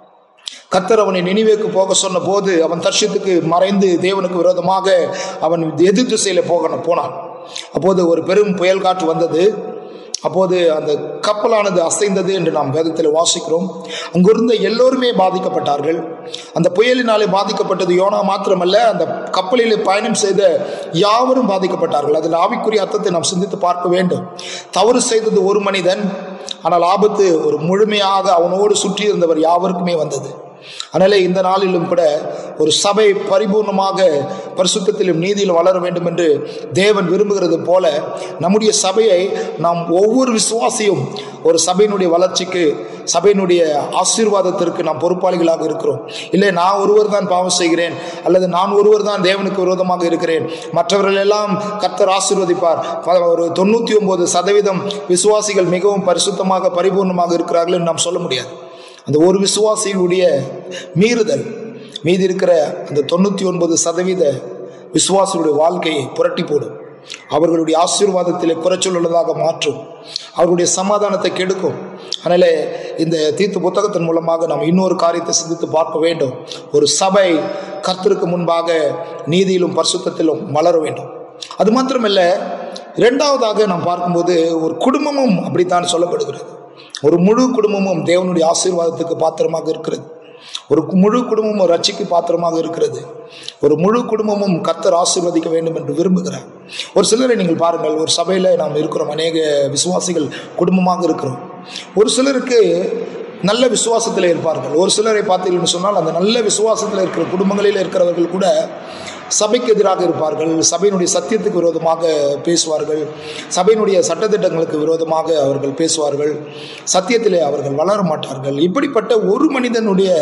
Speaker 2: கத்தர் அவனை நினைவேக்கு போக சொன்ன போது அவன் தர்ஷத்துக்கு மறைந்து தேவனுக்கு விரோதமாக அவன் எதிர் திசையில போக போனான் அப்போது ஒரு பெரும் புயல் காற்று வந்தது அப்போது அந்த கப்பலானது அசைந்தது என்று நாம் வேதத்தில் வாசிக்கிறோம் அங்கிருந்த எல்லோருமே பாதிக்கப்பட்டார்கள் அந்த புயலினாலே பாதிக்கப்பட்டது யோனா மாத்திரமல்ல அந்த கப்பலில் பயணம் செய்த யாவரும் பாதிக்கப்பட்டார்கள் அதில் ஆவிக்குரிய அர்த்தத்தை நாம் சிந்தித்து பார்க்க வேண்டும் தவறு செய்தது ஒரு மனிதன் ஆனால் ஆபத்து ஒரு முழுமையாக அவனோடு சுற்றி இருந்தவர் யாவருக்குமே வந்தது அதனால இந்த நாளிலும் கூட ஒரு சபை பரிபூர்ணமாக பரிசுத்தத்திலும் நீதியிலும் வளர வேண்டும் என்று தேவன் விரும்புகிறது போல நம்முடைய சபையை நாம் ஒவ்வொரு விசுவாசியும் ஒரு சபையினுடைய வளர்ச்சிக்கு சபையினுடைய ஆசீர்வாதத்திற்கு நாம் பொறுப்பாளிகளாக இருக்கிறோம் இல்லை நான் ஒருவர் தான் பாவம் செய்கிறேன் அல்லது நான் ஒருவர் தான் தேவனுக்கு விரோதமாக இருக்கிறேன் மற்றவர்கள் எல்லாம் கர்த்தர் ஆசீர்வதிப்பார் ப- ஒரு தொண்ணூற்றி ஒன்பது சதவீதம் விசுவாசிகள் மிகவும் பரிசுத்தமாக பரிபூர்ணமாக இருக்கிறார்கள் என்று நாம் சொல்ல முடியாது அந்த ஒரு விசுவாசியினுடைய மீறுதல் மீதி இருக்கிற அந்த தொண்ணூற்றி ஒன்பது சதவீத விசுவாசிகளுடைய வாழ்க்கையை புரட்டி போடும் அவர்களுடைய ஆசீர்வாதத்திலே குறைச்சல் உள்ளதாக மாற்றும் அவர்களுடைய சமாதானத்தை கெடுக்கும் அதனால இந்த தீர்த்து புத்தகத்தின் மூலமாக நாம் இன்னொரு காரியத்தை சிந்தித்து பார்க்க வேண்டும் ஒரு சபை கர்த்தருக்கு முன்பாக நீதியிலும் பரிசுத்தத்திலும் வளர வேண்டும் அது மாத்திரமல்ல இரண்டாவதாக நாம் பார்க்கும்போது ஒரு குடும்பமும் அப்படித்தான் சொல்லப்படுகிறது ஒரு முழு குடும்பமும் தேவனுடைய ஆசீர்வாதத்துக்கு பாத்திரமாக இருக்கிறது ஒரு கு- முழு குடும்பமும் ரட்சிக்கு பாத்திரமாக இருக்கிறது ஒரு முழு குடும்பமும் கர்த்தர் ஆசீர்வதிக்க வேண்டும் என்று விரும்புகிறார் ஒரு சிலரை நீங்கள் பாருங்கள் ஒரு சபையில் நாம் இருக்கிறோம் அநேக விசுவாசிகள் குடும்பமாக இருக்கிறோம் ஒரு சிலருக்கு நல்ல விசுவாசத்தில் இருப்பார்கள் ஒரு சிலரை பார்த்தீங்கன்னு சொன்னால் அந்த நல்ல விசுவாசத்தில் இருக்கிற குடும்பங்களில் இருக்கிறவர்கள் கூட சபைக்கு எதிராக இருப்பார்கள் சபையினுடைய சத்தியத்துக்கு விரோதமாக பேசுவார்கள் சபையினுடைய சட்டத்திட்டங்களுக்கு விரோதமாக அவர்கள் பேசுவார்கள் சத்தியத்திலே அவர்கள் வளர மாட்டார்கள் இப்படிப்பட்ட ஒரு மனிதனுடைய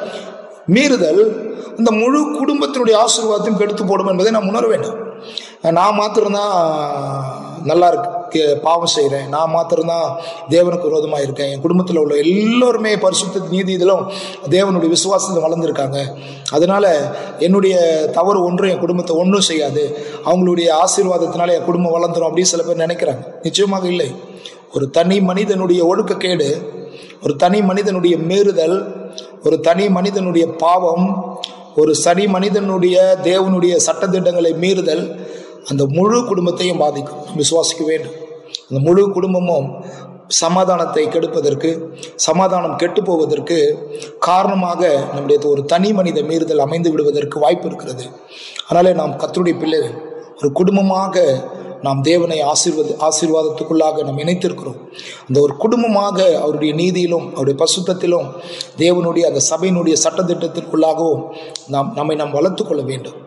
Speaker 2: மீறுதல் இந்த முழு குடும்பத்தினுடைய ஆசீர்வாதத்தையும் கெடுத்து போடும் என்பதை நாம் உணர வேண்டும் நான் மாத்திரம்தான் நல்லா இருக்கு பாவம் செய்கிறேன் நான் மாத்திரம்தான் தேவனுக்கு விரோதமாக இருக்கேன் என் குடும்பத்தில் உள்ள எல்லோருமே பரிசுத்த நீதி இதிலும் தேவனுடைய விசுவாசத்தில் வளர்ந்துருக்காங்க அதனால என்னுடைய தவறு ஒன்றும் என் குடும்பத்தை ஒன்றும் செய்யாது அவங்களுடைய ஆசீர்வாதத்தினால என் குடும்பம் வளர்ந்துரும் அப்படின்னு சில பேர் நினைக்கிறாங்க நிச்சயமாக இல்லை ஒரு தனி மனிதனுடைய ஒழுக்கக்கேடு ஒரு தனி மனிதனுடைய மீறுதல் ஒரு தனி மனிதனுடைய பாவம் ஒரு சனி மனிதனுடைய தேவனுடைய சட்டத்திட்டங்களை மீறுதல் அந்த முழு குடும்பத்தையும் பாதிக்கும் நாம் விசுவாசிக்க வேண்டும் அந்த முழு குடும்பமும் சமாதானத்தை கெடுப்பதற்கு சமாதானம் கெட்டு போவதற்கு காரணமாக நம்முடைய ஒரு தனி மனித மீறுதல் அமைந்து விடுவதற்கு வாய்ப்பு இருக்கிறது அதனாலே நாம் கத்தருடைய பிள்ளைகள் ஒரு குடும்பமாக நாம் தேவனை ஆசீர்வாத ஆசீர்வாதத்துக்குள்ளாக நாம் இணைத்திருக்கிறோம் அந்த ஒரு குடும்பமாக அவருடைய நீதியிலும் அவருடைய பசுத்தத்திலும் தேவனுடைய அந்த சபையினுடைய சட்டத்திட்டத்திற்குள்ளாகவும் நாம் நம்மை நாம் வளர்த்து கொள்ள வேண்டும்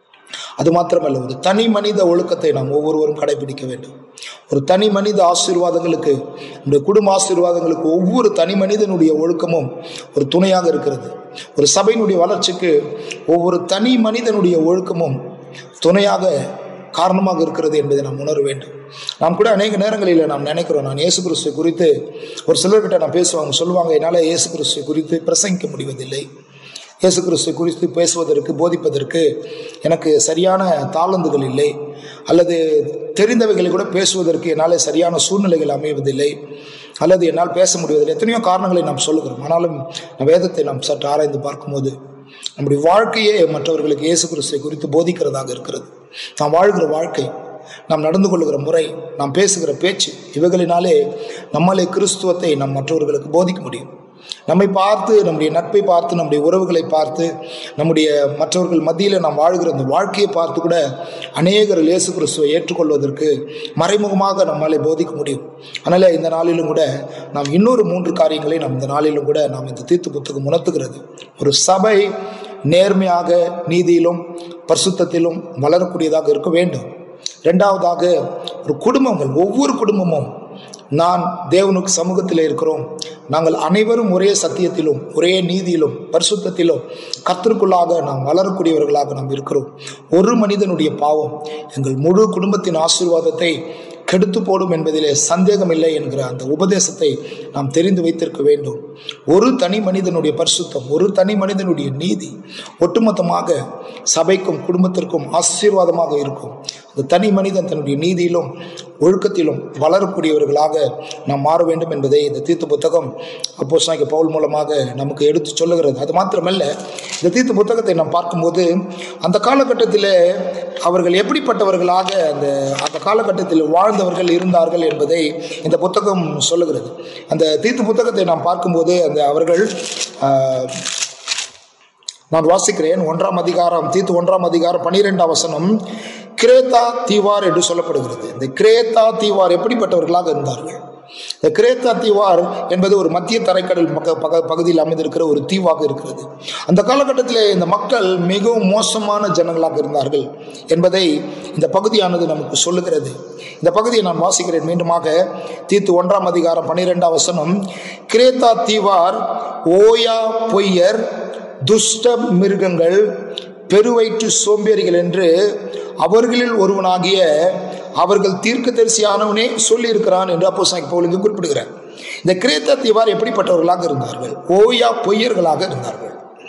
Speaker 2: அது மாத்திரமல்ல ஒரு தனி மனித ஒழுக்கத்தை நாம் ஒவ்வொருவரும் கடைபிடிக்க வேண்டும் ஒரு தனி மனித ஆசீர்வாதங்களுக்கு நம்முடைய குடும்ப ஆசீர்வாதங்களுக்கு ஒவ்வொரு தனி மனிதனுடைய ஒழுக்கமும் ஒரு துணையாக இருக்கிறது ஒரு சபையினுடைய வளர்ச்சிக்கு ஒவ்வொரு தனி மனிதனுடைய ஒழுக்கமும் துணையாக காரணமாக இருக்கிறது என்பதை நாம் உணர வேண்டும் நாம் கூட அநேக நேரங்களில் நாம் நினைக்கிறோம் நான் இயேசு கிறிஸ்துவை குறித்து ஒரு சிலர்கிட்ட நான் பேசுவாங்க சொல்லுவாங்க என்னால் இயேசு கிறிஸ்துவை குறித்து பிரசங்கிக்க முடிவதில்லை இயேசு கிறிஸ்துவை குறித்து பேசுவதற்கு போதிப்பதற்கு எனக்கு சரியான தாளந்துகள் இல்லை அல்லது தெரிந்தவைகளை கூட பேசுவதற்கு என்னால் சரியான சூழ்நிலைகள் அமைவதில்லை அல்லது என்னால் பேச முடிவதில்லை எத்தனையோ காரணங்களை நாம் சொல்லுகிறோம் ஆனாலும் நம் வேதத்தை நாம் சற்று ஆராய்ந்து பார்க்கும்போது நம்முடைய வாழ்க்கையே மற்றவர்களுக்கு இயேசு கிறிஸ்துவை குறித்து போதிக்கிறதாக இருக்கிறது நாம் வாழ்கிற வாழ்க்கை நாம் நடந்து கொள்ளுகிற முறை நாம் பேசுகிற பேச்சு இவைகளினாலே நம்மளே கிறிஸ்துவத்தை நாம் மற்றவர்களுக்கு போதிக்க முடியும் நம்மை பார்த்து நம்முடைய நட்பை பார்த்து நம்முடைய உறவுகளை பார்த்து நம்முடைய மற்றவர்கள் மத்தியில் நாம் வாழ்கிற அந்த வாழ்க்கையை பார்த்து கூட அநேகர் இயேசு கிறிஸ்துவை ஏற்றுக்கொள்வதற்கு மறைமுகமாக நம்மாலே போதிக்க முடியும் அதனால் இந்த நாளிலும் கூட நாம் இன்னொரு மூன்று காரியங்களை நாம் இந்த நாளிலும் கூட நாம் இந்த தீர்த்து புத்தகம் உணர்த்துகிறது ஒரு சபை நேர்மையாக நீதியிலும் பரிசுத்தத்திலும் வளரக்கூடியதாக இருக்க வேண்டும் ரெண்டாவதாக ஒரு குடும்பங்கள் ஒவ்வொரு குடும்பமும் நான் தேவனுக்கு சமூகத்தில் இருக்கிறோம் நாங்கள் அனைவரும் ஒரே சத்தியத்திலும் ஒரே நீதியிலும் பரிசுத்தத்திலும் கத்திற்குள்ளாக நாம் வளரக்கூடியவர்களாக நாம் இருக்கிறோம் ஒரு மனிதனுடைய பாவம் எங்கள் முழு குடும்பத்தின் ஆசீர்வாதத்தை கெடுத்து போடும் என்பதிலே சந்தேகமில்லை என்கிற அந்த உபதேசத்தை நாம் தெரிந்து வைத்திருக்க வேண்டும் ஒரு தனி மனிதனுடைய பரிசுத்தம் ஒரு தனி மனிதனுடைய நீதி ஒட்டுமொத்தமாக சபைக்கும் குடும்பத்திற்கும் ஆசீர்வாதமாக இருக்கும் அந்த தனி மனிதன் தன்னுடைய நீதியிலும் ஒழுக்கத்திலும் வளரக்கூடியவர்களாக நாம் மாற வேண்டும் என்பதை இந்த தீர்த்து புத்தகம் அப்போ பவுல் மூலமாக நமக்கு எடுத்து சொல்லுகிறது அது மாத்திரமல்ல இந்த தீர்த்து புத்தகத்தை நாம் பார்க்கும்போது அந்த காலகட்டத்தில் அவர்கள் எப்படிப்பட்டவர்களாக அந்த அந்த காலகட்டத்தில் வாழ்ந்தவர்கள் இருந்தார்கள் என்பதை இந்த புத்தகம் சொல்லுகிறது அந்த தீர்த்து புத்தகத்தை நாம் பார்க்கும்போது அந்த அவர்கள் ஆஹ், நான் வாசிக்கிறேன் ஒன்றாம் அதிகாரம் தீத்து ஒன்றாம் அதிகாரம் பனிரெண்டாம் வசனம் கிரேத்தா தீவார் என்று சொல்லப்படுகிறது இந்த கிரேத்தா தீவார் எப்படிப்பட்டவர்களாக இருந்தார்கள் இந்த கிரேத்தா தீவார் என்பது ஒரு மத்திய தரைக்கடல் பக்க பக பகுதியில் அமைந்திருக்கிற ஒரு தீவாக இருக்கிறது அந்த காலகட்டத்தில் இந்த மக்கள் மிகவும் மோசமான ஜனங்களாக இருந்தார்கள் என்பதை இந்த பகுதியானது நமக்கு சொல்லுகிறது இந்த பகுதியை நான் வாசிக்கிறேன் மீண்டுமாக தீத்து ஒன்றாம் அதிகாரம் பன்னிரெண்டாம் வசனம் கிரேத்தா தீவார் ஓயா பொய்யர் துஷ்ட மிருகங்கள் பெருவயிற்று சோம்பேறிகள் என்று அவர்களில் ஒருவனாகிய அவர்கள் தீர்க்கதரிசியானவனே சொல்லியிருக்கிறான் என்று அப்போ பவுல் இங்கு குறிப்பிடுகிறார் இந்த கிரேத்த தீவார் எப்படிப்பட்டவர்களாக இருந்தார்கள் ஓயா பொய்யர்களாக இருந்தார்கள்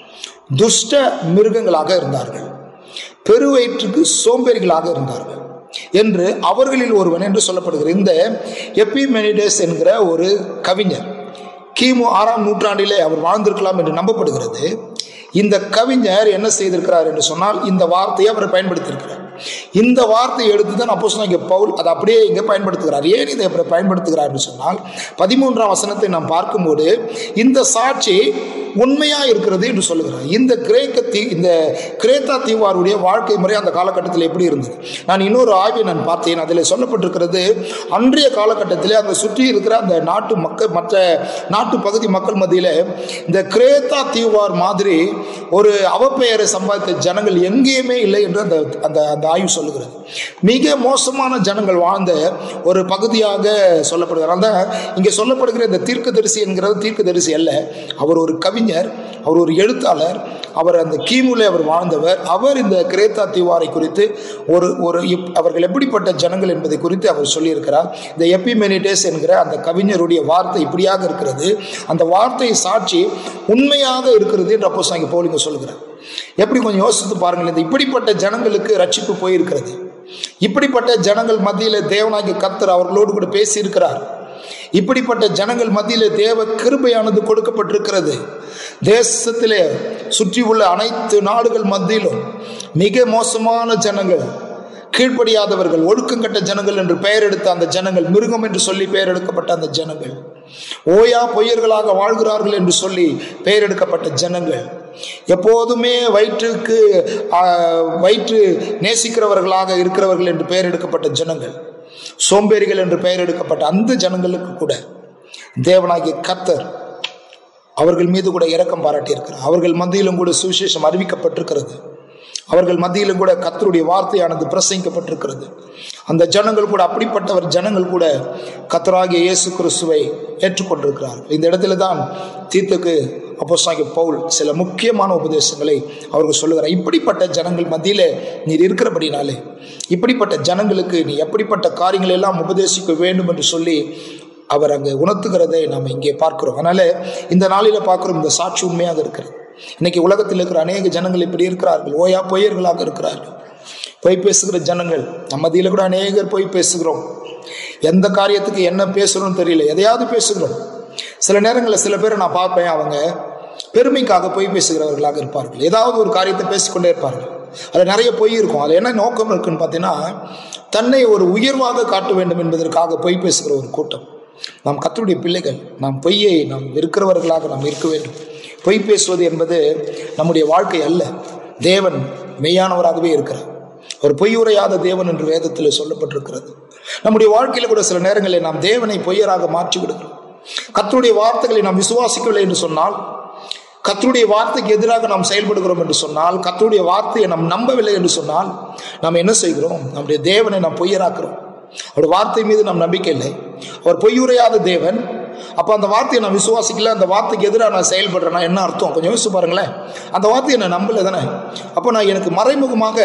Speaker 2: துஷ்ட மிருகங்களாக இருந்தார்கள் பெருவயிற்றுக்கு சோம்பேறிகளாக இருந்தார்கள் என்று அவர்களில் ஒருவன் என்று சொல்லப்படுகிற இந்த எப்பிமெனிடேஸ் என்கிற ஒரு கவிஞர் கிமு ஆறாம் நூற்றாண்டிலே அவர் வாழ்ந்திருக்கலாம் என்று நம்பப்படுகிறது இந்த கவிஞர் என்ன செய்திருக்கிறார் என்று சொன்னால் இந்த வார்த்தையை அவர் பயன்படுத்தியிருக்கிறார் இந்த வார்த்தையை எடுத்து தான் அப்போ இங்கே பவுல் அதை அப்படியே இங்கே பயன்படுத்துகிறார் ஏன் இதை இப்படி பயன்படுத்துகிறார் என்று சொன்னால் பதிமூன்றாம் வசனத்தை நாம் பார்க்கும்போது இந்த சாட்சி உண்மையா இருக்கிறது என்று சொல்லுகிறார் இந்த கிரேக்க தீ இந்த கிரேத்தா தீவாருடைய வாழ்க்கை முறை அந்த காலகட்டத்தில் எப்படி இருந்தது நான் இன்னொரு ஆய்வை நான் பார்த்தேன் அதில் சொல்லப்பட்டிருக்கிறது அன்றைய காலகட்டத்தில் அங்கே சுற்றி இருக்கிற அந்த நாட்டு மக்கள் மற்ற நாட்டு பகுதி மக்கள் மத்தியில் இந்த கிரேத்தா தீவார் மாதிரி ஒரு அவப்பெயரை சம்பாதித்த ஜனங்கள் எங்கேயுமே இல்லை என்று அந்த அந்த அந்த ஆய்வு சொல்லுகிறது மிக மோசமான ஜனங்கள் வாழ்ந்த ஒரு பகுதியாக சொல்லப்படுகிறார் அந்த இங்கே சொல்லப்படுகிற இந்த தீர்க்கதரிசி என்கிறது தீர்க்கதரிசி அல்ல அவர் ஒரு கவிஞர் அவர் ஒரு எழுத்தாளர் அவர் அந்த கீமுலே அவர் வாழ்ந்தவர் அவர் இந்த கிரேத்தா தீவாரை குறித்து ஒரு ஒரு இப்- அவர்கள் எப்படிப்பட்ட ஜனங்கள் என்பதை குறித்து அவர் சொல்லியிருக்கிறார் இந்த எப்பிமெனிடேஸ் என்கிற அந்த கவிஞருடைய வார்த்தை இப்படியாக இருக்கிறது அந்த வார்த்தை சாட்சி உண்மையாக இருக்கிறது என்று அப்போ சாங்கி போலிங்க சொல்கிறார் எப்படி கொஞ்சம் யோசித்து பாருங்கள் இந்த இப்படிப்பட்ட ஜனங்களுக்கு ரட்சிப்பு போயிருக்கிறது இப்படிப்பட்ட ஜனங்கள் மத்தியில் தேவனாகிய கர்த்தர் அவர்களோடு கூட பேசியிருக்கிறார் இப்படிப்பட்ட ஜனங்கள் மத்தியிலே தேவ கிருபையானது கொடுக்கப்பட்டிருக்கிறது தேசத்திலே சுற்றி உள்ள அனைத்து நாடுகள் மத்தியிலும் மிக மோசமான ஜனங்கள் கீழ்ப்படியாதவர்கள் ஒழுக்கங்கட்ட ஜனங்கள் என்று பெயர் எடுத்த அந்த ஜனங்கள் மிருகம் என்று சொல்லி பெயர் எடுக்கப்பட்ட அந்த ஜனங்கள் ஓயா பொய்யர்களாக வாழ்கிறார்கள் என்று சொல்லி பெயர் எடுக்கப்பட்ட ஜனங்கள் எப்போதுமே வயிற்றுக்கு ஆ, வயிற்று நேசிக்கிறவர்களாக இருக்கிறவர்கள் என்று பெயர் எடுக்கப்பட்ட ஜனங்கள் சோம்பேறிகள் என்று பெயர் எடுக்கப்பட்ட அந்த ஜனங்களுக்கு கூட தேவனாகிய கத்தர் அவர்கள் மீது கூட இரக்கம் பாராட்டியிருக்கிறார் அவர்கள் மத்தியிலும் கூட சுவிசேஷம் அறிவிக்கப்பட்டிருக்கிறது அவர்கள் மத்தியிலும் கூட கத்தருடைய வார்த்தையானது பிரசங்கிக்கப்பட்டிருக்கிறது அந்த ஜனங்கள் கூட அப்படிப்பட்டவர் ஜனங்கள் கூட கத்தராகிய இயேசு கிறிஸ்துவை ஏற்றுக்கொண்டிருக்கிறார்கள் இந்த இடத்துல தான் தீத்துக்கு அப்போஸ்தலனாகிய பவுல் சில முக்கியமான உபதேசங்களை அவர்கள் சொல்லுகிறார் இப்படிப்பட்ட ஜனங்கள் மத்தியிலே நீர் இருக்கிறபடினாலே இப்படிப்பட்ட ஜனங்களுக்கு நீ எப்படிப்பட்ட காரியங்கள் எல்லாம் உபதேசிக்க வேண்டும் என்று சொல்லி அவர் அங்கே உணர்த்துகிறதை நாம் இங்கே பார்க்கிறோம் அதனால இந்த நாளில பார்க்கிறோம் இந்த சாட்சி உண்மையாக இருக்கிறது இன்னைக்கு உலகத்தில் இருக்கிற அநேக ஜனங்கள் இப்படி இருக்கிறார்கள் ஓயா பொய்யர்களாக இருக்கிறார்கள் பொய் பேசுகிற ஜனங்கள் நம்ம மத்தியில கூட அநேகர் பொய் பேசுகிறோம் எந்த காரியத்துக்கு என்ன பேசுறோம்னு தெரியல எதையாவது பேசுகிறோம் சில நேரங்களில் சில பேரை நான் பார்ப்பேன் அவங்க பெருமைக்காக பொய் பேசுகிறவர்களாக இருப்பார்கள் ஏதாவது ஒரு காரியத்தை பேசிக்கொண்டே இருப்பார்கள் அதில் நிறைய பொய் இருக்கும் அதில் என்ன நோக்கம் இருக்குன்னு பார்த்தீங்கன்னா தன்னை ஒரு உயர்வாக காட்ட வேண்டும் என்பதற்காக பொய் பேசுகிற ஒரு கூட்டம் நாம் கத்தருடைய பிள்ளைகள் நாம் பொய்யை நாம் வெறுக்கிறவர்களாக நாம் இருக்க வேண்டும் பொய் பேசுவது என்பது நம்முடைய வாழ்க்கை அல்ல தேவன் மெய்யானவராகவே இருக்கிறார் ஒரு பொய்யுரையாத தேவன் என்று வேதத்தில் சொல்லப்பட்டிருக்கிறது நம்முடைய வாழ்க்கையில கூட சில நேரங்களில் நாம் தேவனை பொய்யராக மாற்றி விடுகிறோம் கத்தருடைய வார்த்தைகளை நாம் விசுவாசிக்கவில்லை என்று சொன்னால் கத்தருடைய வார்த்தைக்கு எதிராக நாம் செயல்படுகிறோம் என்று சொன்னால் கத்தருடைய வார்த்தையை நாம் நம்பவில்லை என்று சொன்னால் நாம் என்ன செய்கிறோம் நம்முடைய தேவனை நாம் பொய்யராக்குறோம் அவருடைய வார்த்தை மீது நாம் நம்பிக்கை இல்லை அவர் பொய்யுரையாத தேவன் அப்போ அந்த வார்த்தையை நான் விசுவாசிக்கல அந்த வார்த்தைக்கு எதிராக நான் செயல்படுறேன்னா என்ன அர்த்தம் கொஞ்சம் யோசிச்சு பாருங்களேன் அந்த வார்த்தையை நான் நம்பல தானே அப்போ நான் எனக்கு மறைமுகமாக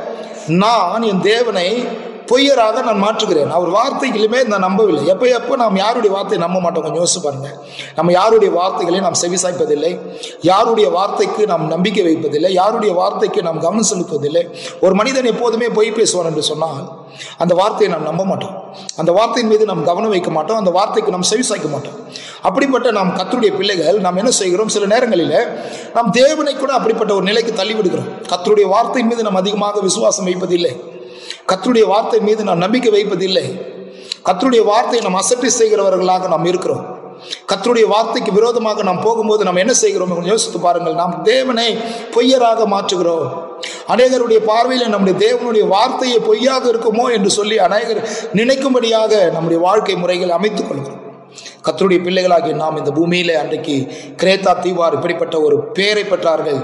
Speaker 2: நான் என் தேவனை பொய்யராக நான் மாற்றுகிறேன் அவர் வார்த்தைகளுமே நான் நம்பவில்லை எப்போ எப்போ நாம் யாருடைய வார்த்தையை நம்ப மாட்டோம் கொஞ்சம் யோசிச்சு பாருங்க நம்ம யாருடைய வார்த்தைகளை நாம் செவிசாய்ப்பதில்லை யாருடைய வார்த்தைக்கு நாம் நம்பிக்கை வைப்பதில்லை யாருடைய வார்த்தைக்கு நாம் கவனம் செலுத்துவதில்லை ஒரு மனிதன் எப்போதுமே பொய் பேசுவான் என்று சொன்னால் அந்த வார்த்தையை நாம் நம்ப மாட்டோம் அந்த வார்த்தையின் மீது நாம் கவனம் வைக்க மாட்டோம் அந்த வார்த்தைக்கு நாம் செவிசாய்க்க மாட்டோம் அப்படிப்பட்ட நாம் கத்தருடைய பிள்ளைகள் நாம் என்ன செய்கிறோம் சில நேரங்களில் நாம் தேவனை கூட அப்படிப்பட்ட ஒரு நிலைக்கு தள்ளிவிடுகிறோம் கத்தருடைய வார்த்தையின் மீது நாம் அதிகமாக விசுவாசம் வைப்பதில்லை கத்தருடைய வார்த்தை மீது நாம் நம்பிக்கை வைப்பதில்லை கத்தருடைய வார்த்தையை நாம் அசட்டை செய்கிறவர்களாக நாம் இருக்கிறோம் கத்தருடைய வார்த்தைக்கு விரோதமாக நாம் போகும்போது நாம் என்ன செய்கிறோம் கொஞ்சம் யோசித்து பாருங்கள் நாம் தேவனை பொய்யராக மாற்றுகிறோம் அநேகருடைய பார்வையில் நம்முடைய தேவனுடைய வார்த்தையை பொய்யாக இருக்குமோ என்று சொல்லி அநேகர் நினைக்கும்படியாக நம்முடைய வாழ்க்கை முறைகளை அமைத்துக் கொள்கிறோம் கத்தருடைய பிள்ளைகளாகிய நாம் இந்த பூமியில அன்றைக்கு கிரேத்தா தீவார் இப்படிப்பட்ட ஒரு பேரை பெற்றார்கள்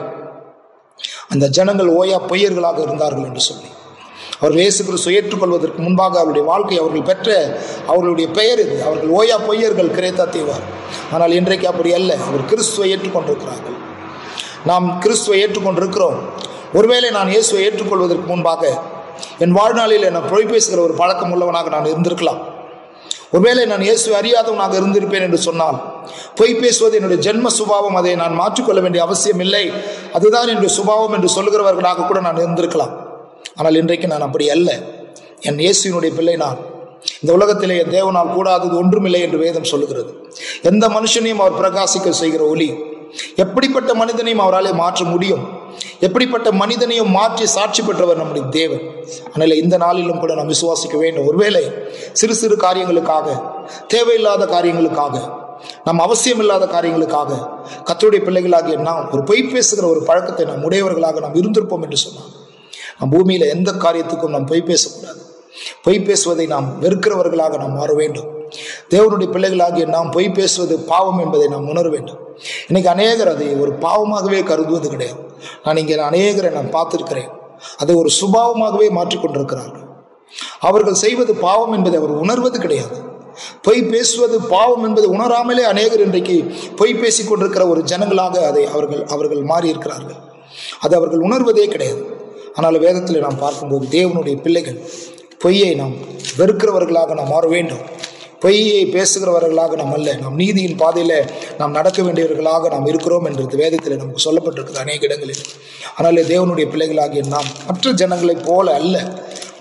Speaker 2: அந்த ஜனங்கள் ஓயா பொய்யர்களாக இருந்தார்கள் என்று சொல்லி அவர்கள் இயேசு கிறிஸ்து ஏற்றுக்கொள்வதற்கு முன்பாக அவருடைய வாழ்க்கை அவர்கள் பெற்ற அவர்களுடைய பெயர் இது அவர்கள் ஓயா பொய்யர்கள் கிரேத்தா தீவார் ஆனால் இன்றைக்கு அப்படி அல்ல அவர் கிறிஸ்துவை ஏற்றுக்கொண்டிருக்கிறார்கள் நாம் கிறிஸ்துவை ஏற்றுக்கொண்டிருக்கிறோம் ஒருவேளை நான் இயேசுவை ஏற்றுக்கொள்வதற்கு முன்பாக என் வாழ்நாளில் நான் பொய் பேசுகிற ஒரு பழக்கம் உள்ளவனாக நான் இருந்திருக்கலாம் ஒருவேளை நான் இயேசுவை அறியாதவனாக இருந்திருப்பேன் என்று சொன்னால் பொய் பேசுவது என்னுடைய ஜென்ம சுபாவம் அதை நான் மாற்றிக்கொள்ள வேண்டிய அவசியம் இல்லை அதுதான் என்னுடைய சுபாவம் என்று சொல்லுகிறவர்களாக கூட நான் இருந்திருக்கலாம் ஆனால் இன்றைக்கு நான் அப்படி அல்ல என் இயேசுவினுடைய பிள்ளை நான் இந்த உலகத்திலே என் தேவனால் கூடாதது ஒன்றுமில்லை என்று வேதம் சொல்லுகிறது எந்த மனுஷனையும் அவர் பிரகாசிக்க செய்கிற ஒளி எப்படிப்பட்ட மனிதனையும் அவராலே மாற்ற முடியும் எப்படிப்பட்ட மனிதனையும் மாற்றி சாட்சி பெற்றவர் நம்முடைய தேவன் அதனால் இந்த நாளிலும் கூட நாம் விசுவாசிக்க வேண்டும் ஒருவேளை சிறு சிறு காரியங்களுக்காக தேவையில்லாத காரியங்களுக்காக நம் அவசியம் இல்லாத காரியங்களுக்காக கத்தருடைய பிள்ளைகளாகிய நாம் ஒரு பொய் பேசுகிற ஒரு பழக்கத்தை நாம் உடையவர்களாக நாம் இருந்திருப்போம் என்று சொன்னார் நம் பூமியில எந்த காரியத்துக்கும் நாம் பொய் பேசக்கூடாது பொய் பேசுவதை நாம் வெறுக்கிறவர்களாக நாம் மாற வேண்டும் தேவனுடைய பிள்ளைகளாகிய நாம் பொய் பேசுவது பாவம் என்பதை நாம் உணர வேண்டும் இன்னைக்கு அநேகர் அதை ஒரு பாவமாகவே கருதுவது கிடையாது நான் இங்கே அநேகரை நான் பார்த்திருக்கிறேன் அதை ஒரு சுபாவமாகவே மாற்றிக்கொண்டிருக்கிறார்கள் அவர்கள் செய்வது பாவம் என்பதை அவர் உணர்வது கிடையாது பொய் பேசுவது பாவம் என்பதை உணராமலே அநேகர் இன்றைக்கு பொய் பேசிக் கொண்டிருக்கிற ஒரு ஜனங்களாக அதை அவர்கள் அவர்கள் மாறி இருக்கிறார்கள் அது அவர்கள் உணர்வதே கிடையாது ஆனால் வேதத்தில் நாம் பார்க்கும்போது தேவனுடைய பிள்ளைகள் பொய்யை நாம் வெறுக்கிறவர்களாக நாம் மாற வேண்டும் பொய்யை பேசுகிறவர்களாக நாம் அல்ல நாம் நீதியின் பாதையில் நாம் நடக்க வேண்டியவர்களாக நாம் இருக்கிறோம் என்று வேதத்தில் நமக்கு சொல்லப்பட்டிருக்கிறது அநேக இடங்களில் ஆனால் தேவனுடைய பிள்ளைகளாகிய நாம் மற்ற ஜனங்களைப் போல அல்ல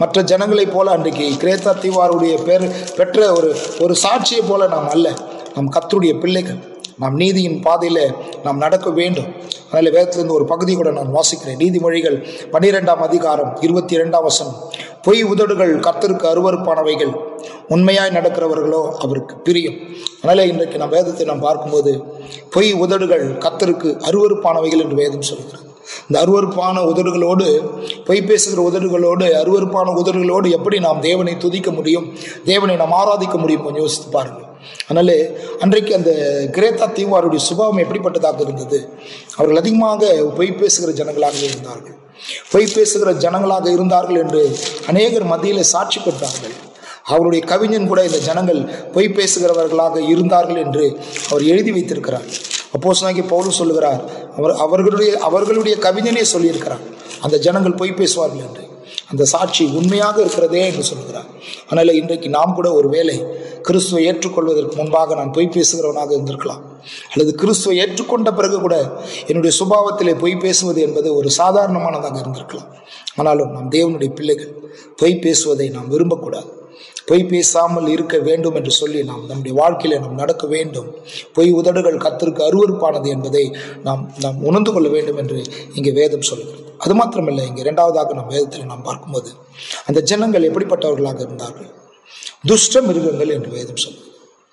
Speaker 2: மற்ற ஜனங்களைப் போல அன்றைக்கு கிரேத்தா தீவாருடைய பேர் பெற்ற ஒரு ஒரு சாட்சியை போல நாம் அல்ல நம் கத்தருடைய பிள்ளைகள் நாம் நீதியின் பாதையில் நாம் நடக்க வேண்டும் அதனால் வேதத்திலிருந்து ஒரு பகுதி கூட நான் வாசிக்கிறேன் நீதிமொழிகள் பன்னிரெண்டாம் அதிகாரம் இருபத்தி இரண்டாம் வசனம் பொய் உதடுகள் கர்த்தருக்கு அருவருப்பானவைகள் உண்மையாய் நடக்கிறவர்களோ அவருக்கு பிரியம் அதனால் இன்றைக்கு நாம் வேதத்தை நாம் பார்க்கும்போது பொய் உதடுகள் கர்த்தருக்கு அருவருப்பானவைகள் என்று வேதம் சொல்கிறது இந்த அருவருப்பான உதடுகளோடு பொய் பேசுகிற உதடுகளோடு அருவருப்பான உதடுகளோடு எப்படி நாம் தேவனை துதிக்க முடியும் தேவனை நாம் ஆராதிக்க முடியும் கொஞ்சம் யோசித்து பாருங்கள் அதனால அன்றைக்கு அந்த கிரேத்தா தீவாருடைய சுபாவம் எப்படிப்பட்டதாக இருந்தது அவர்கள் அதிகமாக பொய் பேசுகிற ஜனங்களாக இருந்தார்கள் பொய் பேசுகிற ஜனங்களாக இருந்தார்கள் என்று அநேகர் மத்தியில் சாட்சி பெற்றார்கள் அவருடைய கவிஞன் கூட இந்த ஜனங்கள் பொய் பேசுகிறவர்களாக இருந்தார்கள் என்று அவர் எழுதி வைத்திருக்கிறார் அப்போஸ் நாக்கி பவுலும் சொல்லுகிறார் அவர் அவர்களுடைய அவர்களுடைய கவிஞனே சொல்லியிருக்கிறார் அந்த ஜனங்கள் பொய் பேசுவார்கள் என்று அந்த சாட்சி உண்மையாக இருக்கிறதே என்று சொல்லுகிறார் அதனால் இன்றைக்கு நாம் கூட ஒரு வேலை கிறிஸ்துவை ஏற்றுக்கொள்வதற்கு முன்பாக நான் பொய் பேசுகிறவனாக இருந்திருக்கலாம் அல்லது கிறிஸ்துவை ஏற்றுக்கொண்ட பிறகு கூட என்னுடைய சுபாவத்திலே பொய் பேசுவது என்பது ஒரு சாதாரணமானதாக இருந்திருக்கலாம் ஆனாலும் நாம் தேவனுடைய பிள்ளைகள் பொய் பேசுவதை நாம் விரும்பக்கூடாது பொய் பேசாமல் இருக்க வேண்டும் என்று சொல்லி நாம் நம்முடைய வாழ்க்கையில நாம் நடக்க வேண்டும் பொய் உதடுகள் கத்திற்கு அருவருப்பானது என்பதை நாம் நாம் உணர்ந்து கொள்ள வேண்டும் என்று இங்கே வேதம் சொல்கிறது அது மாத்திரமல்ல இங்கே இரண்டாவதாக நாம் வேதத்தில் நாம் பார்க்கும்போது அந்த ஜனங்கள் எப்படிப்பட்டவர்களாக இருந்தார்கள் துஷ்ட மிருகங்கள் என்று வேதம் சொல்லுது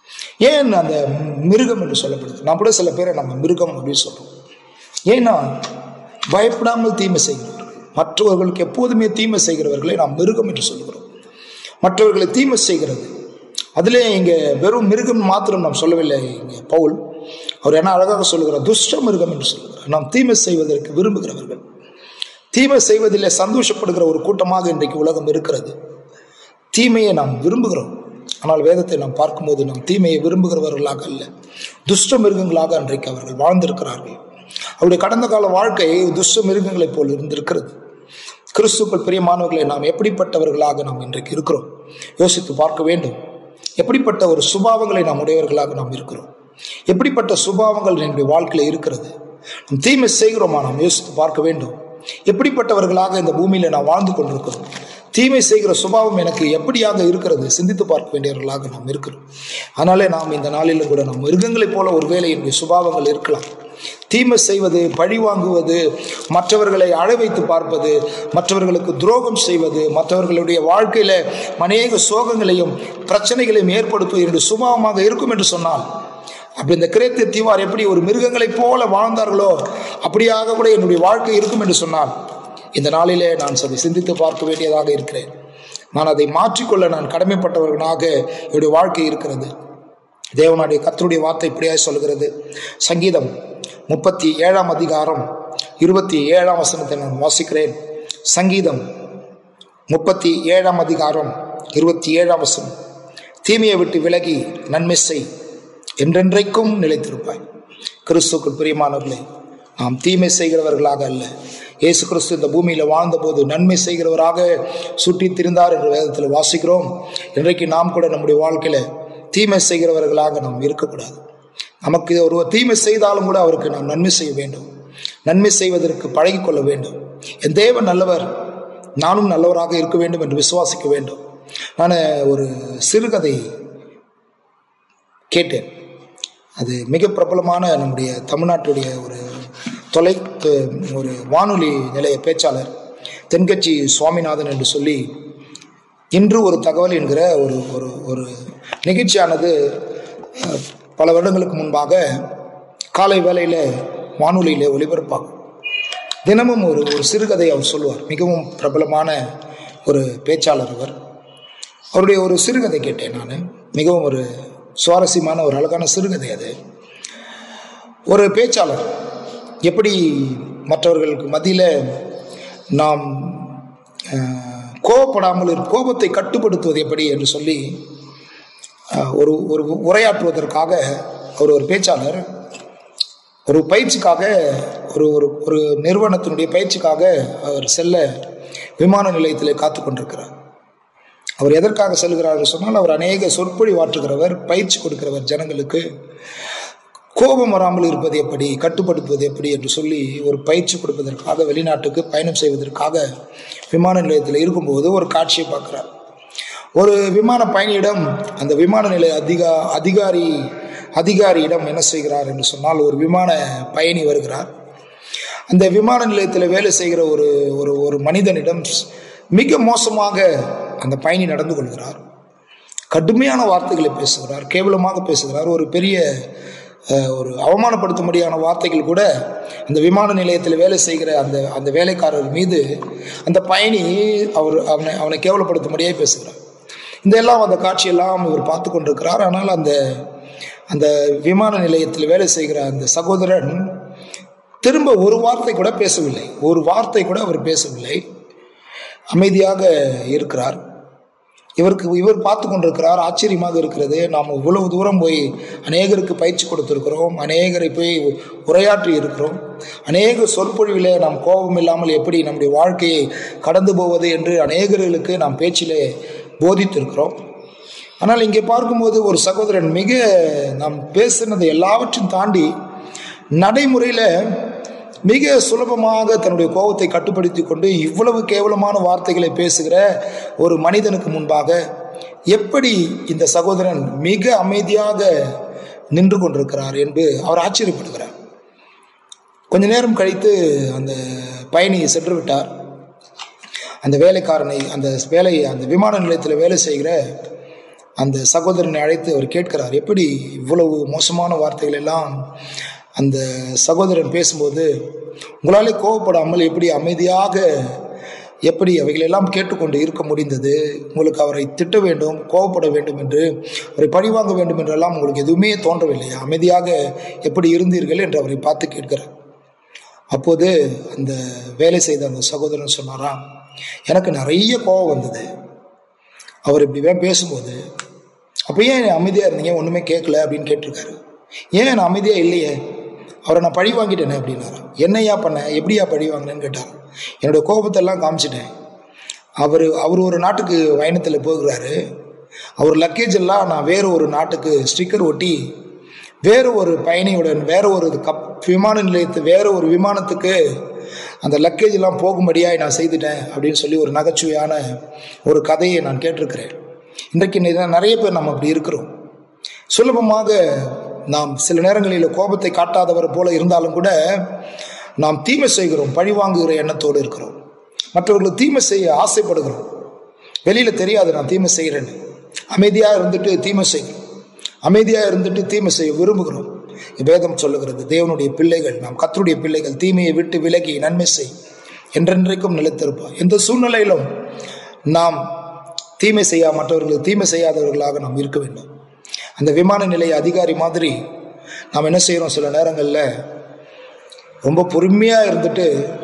Speaker 2: ஏன் அந்த மிருகம் என்று சொல்லப்படுது நான் கூட சில பேரை நம்ம மிருகம் அப்படின்னு சொல்றோம் ஏன்னா பயப்படாமல் தீமை செய்கிறவர்கள் மற்றவர்களுக்கு எப்போதுமே தீமை செய்கிறவர்களை நாம் மிருகம் என்று சொல்கிறோம் மற்றவர்களை தீமை செய்கிறது அதிலே இங்கே வெறும் மிருகம் மாத்திரம் நாம் சொல்லவில்லை இங்கே பவுல் அவர் என்ன அழகாக சொல்லுகிறார் துஷ்ட மிருகம் என்று சொல்லுகிறார் நாம் தீமை செய்வதற்கு விரும்புகிறவர்கள் தீமை செய்வதிலே சந்தோஷப்படுகிற ஒரு கூட்டமாக இன்றைக்கு உலகம் இருக்கிறது தீமையை நாம் விரும்புகிறோம் ஆனால் வேதத்தை நாம் பார்க்கும்போது நாம் தீமையை விரும்புகிறவர்களாக அல்ல துஷ்ட மிருகங்களாக அன்றைக்கு அவர்கள் வாழ்ந்திருக்கிறார்கள் அவருடைய கடந்த கால வாழ்க்கை துஷ்ட மிருகங்களைப் போல் இருந்திருக்கிறது கிறிஸ்துக்கள் பிரியமானவர்களை நாம் எப்படிப்பட்டவர்களாக நாம் இன்றைக்கு இருக்கிறோம் யோசித்து பார்க்க வேண்டும் எப்படிப்பட்ட ஒரு சுபாவங்களை நாம் உடையவர்களாக நாம் இருக்கிறோம் எப்படிப்பட்ட சுபாவங்கள் என்னுடைய வாழ்க்கையில் இருக்கிறது நாம் தீமை செய்கிறோமா நாம் யோசித்து பார்க்க வேண்டும் எப்படிப்பட்டவர்களாக இந்த பூமியில நாம் வாழ்ந்து கொண்டிருக்கிறோம் தீமை செய்கிற சுபாவம் எனக்கு எப்படியாக இருக்கிறது சிந்தித்து பார்க்க வேண்டியவர்களாக நாம் இருக்கிறோம் அதனாலே நாம் இந்த நாளிலும் கூட நாம் மிருகங்களைப் போல ஒருவேளை என்னுடைய சுபாவங்கள் இருக்கலாம் தீமை செய்வது பழி வாங்குவது மற்றவர்களை அழ வைத்து பார்ப்பது மற்றவர்களுக்கு துரோகம் செய்வது மற்றவர்களுடைய வாழ்க்கையில அநேக சோகங்களையும் பிரச்சனைகளையும் ஏற்படுத்துவது என்னுடைய சுபாவமாக இருக்கும் என்று சொன்னால் அப்படி இந்த கிரேத்திய தீவார் எப்படி ஒரு மிருகங்களைப் போல வாழ்ந்தார்களோ அப்படியாக கூட என்னுடைய வாழ்க்கை இருக்கும் என்று சொன்னால் இந்த நாளிலே நான் அதை சிந்தித்து பார்க்க வேண்டியதாக இருக்கிறேன் நான் அதை மாற்றிக்கொள்ள நான் கடமைப்பட்டவர்களாக என்னுடைய வாழ்க்கை இருக்கிறது தேவனுடைய கத்தருடைய வார்த்தை இப்படியாக சொல்கிறது சங்கீதம் முப்பத்தி ஏழாம் அதிகாரம் இருபத்தி ஏழாம் வசனத்தை நான் வாசிக்கிறேன் சங்கீதம் முப்பத்தி ஏழாம் அதிகாரம் இருபத்தி ஏழாம் வசனம் தீமையை விட்டு விலகி நன்மை செய் என்றென்றைக்கும் நிலைத்திருப்பாய் கிறிஸ்துக்கு பிரியமானவர்களே நாம் தீமை செய்கிறவர்களாக அல்ல இயேசு கிறிஸ்து இந்த பூமியில் வாழ்ந்தபோது நன்மை செய்கிறவராக சுற்றி திரிந்தார் என்று வேதத்தில் வாசிக்கிறோம் இன்றைக்கு நாம் கூட நம்முடைய வாழ்க்கையில தீமை செய்கிறவர்களாக நாம் இருக்கக்கூடாது நமக்கு ஒரு தீமை செய்தாலும் கூட அவருக்கு நாம் நன்மை செய்ய வேண்டும் நன்மை செய்வதற்கு பழகிக்கொள்ள வேண்டும் என் தேவன் நல்லவர் நானும் நல்லவராக இருக்க வேண்டும் என்று விசுவாசிக்க வேண்டும் நான் ஒரு சிறுகதை கேட்டேன் அது மிக பிரபலமான நம்முடைய தமிழ்நாட்டுடைய ஒரு தொலை ஒரு வானொலி நிலைய பேச்சாளர் தென்கட்சி சுவாமிநாதன் என்று சொல்லி இன்று ஒரு தகவல் என்கிற ஒரு ஒரு ஒரு நிகழ்ச்சியானது அஹ், பல வருடங்களுக்கு முன்பாக காலை வேளையில் வானொலியில் ஒளிபரப்பாகும் தினமும் ஒரு ஒரு சிறுகதை அவர் சொல்லுவார் மிகவும் பிரபலமான ஒரு பேச்சாளர் அவர் அவருடைய ஒரு சிறுகதை கேட்டேன் நான் மிகவும் ஒரு சுவாரஸ்யமான ஒரு அழகான சிறுகதை அது ஒரு பேச்சாளர் எப்படி மற்றவர்களுக்கு மத்தியில் நாம் அஹ், கோபப்படாமல் இரு- கோபத்தை கட்டுப்படுத்துவது எப்படி என்று சொல்லி அஹ், ஒரு ஒரு உரையாற்றுவதற்காக அவர் ஒரு பேச்சாளர் ஒரு பயிற்சிக்காக ஒரு ஒரு ஒரு நிறுவனத்தினுடைய பயிற்சிக்காக அவர் செல்ல விமான நிலையத்திலே காத்து கொண்டிருக்கிறார் அவர் எதற்காக செல்கிறார் என்று சொன்னால் அவர் அநேக சொற்பொழி வாற்றுகிறவர் பயிற்சி கொடுக்கிறவர் ஜனங்களுக்கு கோபம் வராமல் இருப்பது எப்படி கட்டுப்படுத்துவது எப்படி என்று சொல்லி ஒரு பயிற்சி கொடுப்பதற்காக வெளிநாட்டுக்கு பயணம் செய்வதற்காக விமான நிலையத்தில் இருக்கும்போது ஒரு காட்சியை பார்க்குறார் ஒரு விமான பயணியிடம் அந்த விமான நிலைய அதிகா அதிகாரி அதிகாரியிடம் என்ன செய்கிறார் என்று சொன்னால் ஒரு விமான பயணி வருகிறார் அந்த விமான நிலையத்தில் வேலை செய்கிற ஒரு ஒரு ஒரு மனிதனிடம் மிக மோசமாக அந்த பயணி நடந்து கொள்கிறார் கடுமையான வார்த்தைகளை பேசுகிறார் கேவலமாக பேசுகிறார் ஒரு பெரிய அஹ், ஒரு அவமானப்படுத்தும்படியான வார்த்தைகள் கூட அந்த விமான நிலையத்தில் வேலை செய்கிற அந்த அந்த வேலைக்காரர் மீது அந்த பயணி அவர் அவனை அவனை கேவலப்படுத்தும்படியே பேசுகிறார் இந்த எல்லாம் அந்த காட்சியெல்லாம் இவர் பார்த்து கொண்டிருக்கிறார் ஆனால் அந்த அந்த விமான நிலையத்தில் வேலை செய்கிற அந்த சகோதரன் திரும்ப ஒரு வார்த்தை கூட பேசவில்லை ஒரு வார்த்தை கூட அவர் பேசவில்லை அமைதியாக இருக்கிறார் இவருக்கு இவர் பார்த்து கொண்டிருக்கிறார் ஆச்சரியமாக இருக்கிறது நாம் இவ்வளவு தூரம் போய் அநேகருக்கு பயிற்சி கொடுத்திருக்கிறோம் அநேகரை போய் உரையாற்றி இருக்கிறோம் அநேக சொற்பொழிவிலே நாம் கோபம் இல்லாமல் எப்படி நம்முடைய வாழ்க்கையை கடந்து போவது என்று அநேகர்களுக்கு நாம் பேச்சிலே போதித்திருக்கிறோம் ஆனால் இங்கே பார்க்கும்போது ஒரு சகோதரன் மிக நாம் பேசினது எல்லாவற்றையும் தாண்டி நடைமுறையில் மிக சுலபமாக தன்னுடைய கோபத்தை கட்டுப்படுத்தி கொண்டு இவ்வளவு கேவலமான வார்த்தைகளை பேசுகிற ஒரு மனிதனுக்கு முன்பாக எப்படி இந்த சகோதரன் மிக அமைதியாக நின்று கொண்டிருக்கிறார் என்று அவர் ஆச்சரியப்படுகிறார் கொஞ்ச நேரம் கழித்து அந்த பயணி சென்று விட்டார் அந்த வேலைக்காரனை அந்த வேலை அந்த விமான நிலையத்தில் வேலை செய்கிற அந்த சகோதரனை அழைத்து அவர் கேட்கிறார் எப்படி இவ்வளவு மோசமான வார்த்தைகள் எல்லாம் அந்த சகோதரன் பேசும்போது உங்களாலே கோவப்படாமல் எப்படி அமைதியாக எப்படி அவைகளெல்லாம் கேட்டுக்கொண்டு இருக்க முடிந்தது உங்களுக்கு அவரை திட்ட வேண்டும் கோவப்பட வேண்டும் என்று அவரை பழிவாங்க வேண்டும் என்றெல்லாம் உங்களுக்கு எதுவுமே தோன்றவில்லையா அமைதியாக எப்படி இருந்தீர்கள் என்று அவரை பார்த்து கேட்கிறார் அப்போது அந்த வேலை செய்த அந்த சகோதரன் சொன்னாராம் எனக்கு நிறைய கோபம் வந்தது அவர் இப்படி வேன் பேசும்போது அப்போ ஏன் அமைதியாக இருந்தீங்க ஒன்றுமே கேட்கல அப்படின்னு கேட்டிருக்காரு ஏன் நான் அமைதியாக இல்லையே அவரை நான் பழி வாங்கிட்டேனே அப்படின்னாராம் என்னையா பண்ணேன் எப்படியா பழி வாங்கினேன்னு கேட்டார் என்னோட கோபத்தெல்லாம் காமிச்சிட்டேன் அவர் அவர் ஒரு நாட்டுக்கு பயணத்தில் போகிறாரு அவர் லக்கேஜ் எல்லாம் நான் வேறு ஒரு நாட்டுக்கு ஸ்டிக்கர் ஒட்டி வேறு ஒரு பயணியுடன் வேற ஒரு கப் விமான நிலையத்து வேற ஒரு விமானத்துக்கு அந்த லக்கேஜ் எல்லாம் போகும்படியாய் நான் செய்துட்டேன் அப்படின்னு சொல்லி ஒரு நகைச்சுவையான ஒரு கதையை நான் கேட்டிருக்கிறேன் இன்றைக்கு நி- நிறைய பேர் நம்ம அப்படி இருக்கிறோம் சுலபமாக நாம் சில நேரங்களில் கோபத்தை காட்டாதவர் போல இருந்தாலும் கூட நாம் தீமை செய்கிறோம் பழி வாங்குகிற எண்ணத்தோடு இருக்கிறோம் மற்றவர்களுக்கு தீமை செய்ய ஆசைப்படுகிறோம் வெளியில தெரியாது நான் தீமை செய்கிறேன்னு அமைதியாக இருந்துட்டு தீமை செய்கிறோம் அமைதியாக இருந்துட்டு தீமை செய்ய விரும்புகிறோம் வேதம் சொல்லுகிறது தேவனுடைய பிள்ளைகள் நாம் கத்தருடைய பிள்ளைகள் தீமையை விட்டு விலகி நன்மை செய் என்றென்றைக்கும் நிலைத்திருப்பார் எந்த சூழ்நிலையிலும் நாம் தீமை செய்ய மற்றவர்களுக்கு தீமை செய்யாதவர்களாக நாம் இருக்க வேண்டும் அந்த விமான நிலைய அதிகாரி மாதிரி நாம் என்ன செய்கிறோம் சில நேரங்களில் ரொம்ப பொறுமையாக இருந்துட்டு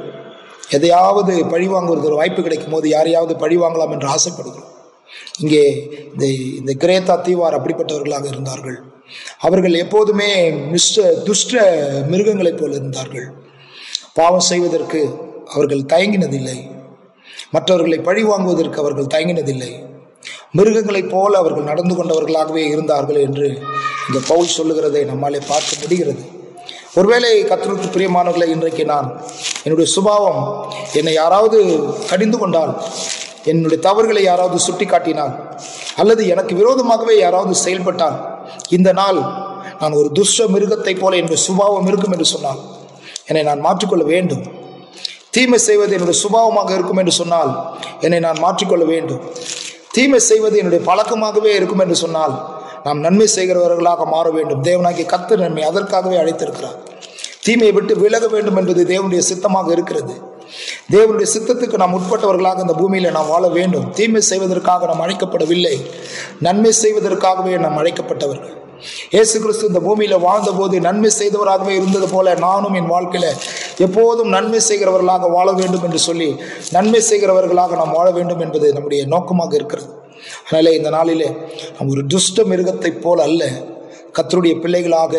Speaker 2: எதையாவது பழி வாங்குறது ஒரு வாய்ப்பு கிடைக்கும் போது யாரையாவது பழி வாங்கலாம் என்று ஆசைப்படுகிறோம் இங்கே இந்த இந்த கிரேத்தா தீவார் அப்படிப்பட்டவர்களாக இருந்தார்கள் அவர்கள் எப்போதுமே மிஸ்ட துஷ்ட மிருகங்களைப் போல இருந்தார்கள் பாவம் செய்வதற்கு அவர்கள் தயங்கினதில்லை மற்றவர்களை பழி வாங்குவதற்கு அவர்கள் தயங்கினதில்லை மிருகங்களைப் போல அவர்கள் நடந்து கொண்டவர்களாகவே இருந்தார்கள் என்று இந்த பவுல் சொல்லுகிறதை நம்மாலே பார்க்க முடிகிறது ஒருவேளை கத்தருக்கு பிரியமானவர்களை இன்றைக்கு நான் என்னுடைய சுபாவம் என்னை யாராவது கடிந்து கொண்டால் என்னுடைய தவறுகளை யாராவது சுட்டி காட்டினால் அல்லது எனக்கு விரோதமாகவே யாராவது செயல்பட்டால் இந்த நாள் நான் ஒரு துஷ்ட மிருகத்தைப் போல என்னுடைய சுபாவம் இருக்கும் என்று சொன்னால் என்னை நான் மாற்றிக்கொள்ள வேண்டும் தீமை செய்வது என்னுடைய சுபாவமாக இருக்கும் என்று சொன்னால் என்னை நான் மாற்றிக்கொள்ள வேண்டும் தீமை செய்வது என்னுடைய பழக்கமாகவே இருக்கும் என்று சொன்னால் நாம் நன்மை செய்கிறவர்களாக மாற வேண்டும் தேவனாகிய கத்து நன்மை அதற்காகவே அழைத்திருக்கிறார் தீமையை விட்டு விலக வேண்டும் என்பது தேவனுடைய சித்தமாக இருக்கிறது தேவனுடைய சித்தத்துக்கு நாம் உட்பட்டவர்களாக இந்த பூமியில நாம் வாழ வேண்டும் தீமை செய்வதற்காக நாம் அழைக்கப்படவில்லை நன்மை செய்வதற்காகவே நாம் அழைக்கப்பட்டவர்கள் இயேசு கிறிஸ்து இந்த பூமியில வாழ்ந்தபோது நன்மை செய்தவராகவே இருந்தது போல நானும் என் வாழ்க்கையில எப்போதும் நன்மை செய்கிறவர்களாக வாழ வேண்டும் என்று சொல்லி நன்மை செய்கிறவர்களாக நாம் வாழ வேண்டும் என்பது நம்முடைய நோக்கமாக இருக்கிறது அதனாலே இந்த நாளிலே நாம் ஒரு துஷ்ட மிருகத்தைப் போல அல்ல கத்தருடைய பிள்ளைகளாக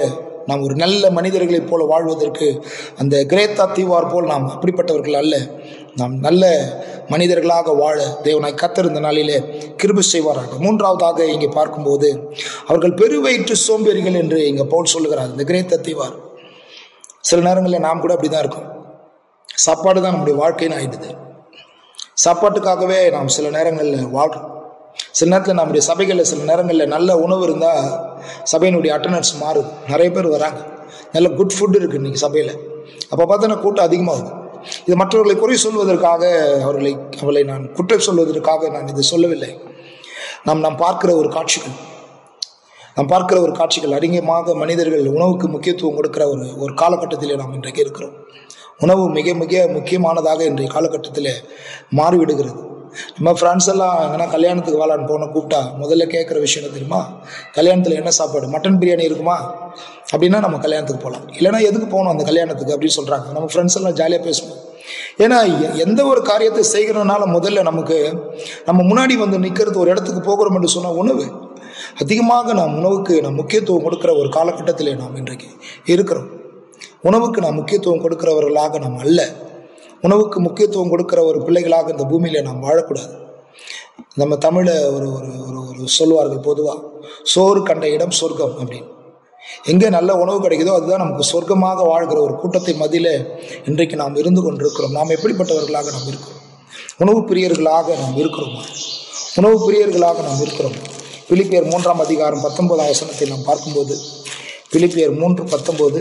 Speaker 2: நாம் ஒரு நல்ல மனிதர்களைப் போல வாழ்வதற்கு அந்த கிரேத்தா தீவார் போல் நாம் அப்படிப்பட்டவர்கள் அல்ல நாம் நல்ல மனிதர்களாக வாழ தேவனாய் கத்திருந்த நாளிலே கிருபை செய்வாராக மூன்றாவதாக இங்கே பார்க்கும்போது அவர்கள் பெருவயிற்று சோம்பேறிகள் என்று இங்கே பவுல் சொல்லுகிறார் இந்த கிரேத்த தீவார் சில நேரங்களில் நாம் கூட அப்படி தான் இருக்கோம் சாப்பாடு தான் நம்முடைய வாழ்க்கைன்னு ஆயிடுது சாப்பாட்டுக்காகவே நாம் சில நேரங்களில் வாழ்கிறோம் சில நேரத்தில் நம்முடைய சபைகளில் சில நேரங்களில் நல்ல உணவு இருந்தால் சபையினுடைய அட்டண்டன்ஸ் மாறுது நிறைய பேர் வராங்க நல்ல குட் ஃபுட் இருக்குது இன்றைக்கி சபையில் அப்போ பார்த்தோன்னா கூட்டம் அதிகமாகுது இது மற்றவர்களை குறை சொல்வதற்காக அவர்களை அவளை நான் குற்றம் சொல்வதற்காக நான் இதை சொல்லவில்லை நாம் நாம் பார்க்கிற ஒரு காட்சிகள் நாம் பார்க்கிற ஒரு காட்சிகள் அதிகமாக மனிதர்கள் உணவுக்கு முக்கியத்துவம் கொடுக்கிற ஒரு ஒரு காலகட்டத்திலே நாம் இன்றைக்கு இருக்கிறோம் உணவு மிக மிக முக்கியமானதாக இன்றைய காலகட்டத்தில் மாறிவிடுகிறது நம்ம ஃப்ரெண்ட்ஸ் எல்லாம் எங்கன்னா கல்யாணத்துக்கு வாழான்னு போன கூப்பிட்டா முதல்ல கேட்குற விஷயம் என்ன தெரியுமா கல்யாணத்தில் என்ன சாப்பாடு மட்டன் பிரியாணி இருக்குமா அப்படின்னா நம்ம கல்யாணத்துக்கு போகலாம் இல்லைன்னா எதுக்கு போகணும் அந்த கல்யாணத்துக்கு அப்படின்னு சொல்கிறாங்க நம்ம ஃப்ரெண்ட்ஸ் எல்லாம் ஜாலியாக பேசுவோம் ஏன்னா எ- எந்த ஒரு காரியத்தை செய்கிறதுனால முதல்ல நமக்கு நம்ம முன்னாடி வந்து நிற்கிறது ஒரு இடத்துக்கு போகிறோம் என்று சொன்ன உணவு அதிகமாக நாம் உணவுக்கு நாம் முக்கியத்துவம் கொடுக்கிற ஒரு காலகட்டத்திலே நாம் இன்றைக்கு இருக்கிறோம் உணவுக்கு நாம் முக்கியத்துவம் கொடுக்கிறவர்களாக நாம் அல்ல உணவுக்கு முக்கியத்துவம் கொடுக்கிற ஒரு பிள்ளைகளாக இந்த பூமியில நாம் வாழக்கூடாது நம்ம தமிழ ஒரு ஒரு ஒரு ஒரு சொல்லுவார்கள் பொதுவாக சோறு கண்ட இடம் சொர்க்கம் அப்படின்னு எங்கே நல்ல உணவு கிடைக்குதோ அதுதான் நமக்கு சொர்க்கமாக வாழ்கிற ஒரு கூட்டத்தை மதியில இன்றைக்கு நாம் இருந்து கொண்டிருக்கிறோம் நாம் எப்படிப்பட்டவர்களாக நாம் இருக்கிறோம் உணவு பிரியர்களாக நாம் இருக்கிறோமா உணவு பிரியர்களாக நாம் இருக்கிறோம் பிலிப்பியர் மூன்றாம் அதிகாரம் பத்தொன்பதாம் வசனத்தை நாம் பார்க்கும்போது பிலிப்பியர் மூன்று பத்தொன்பது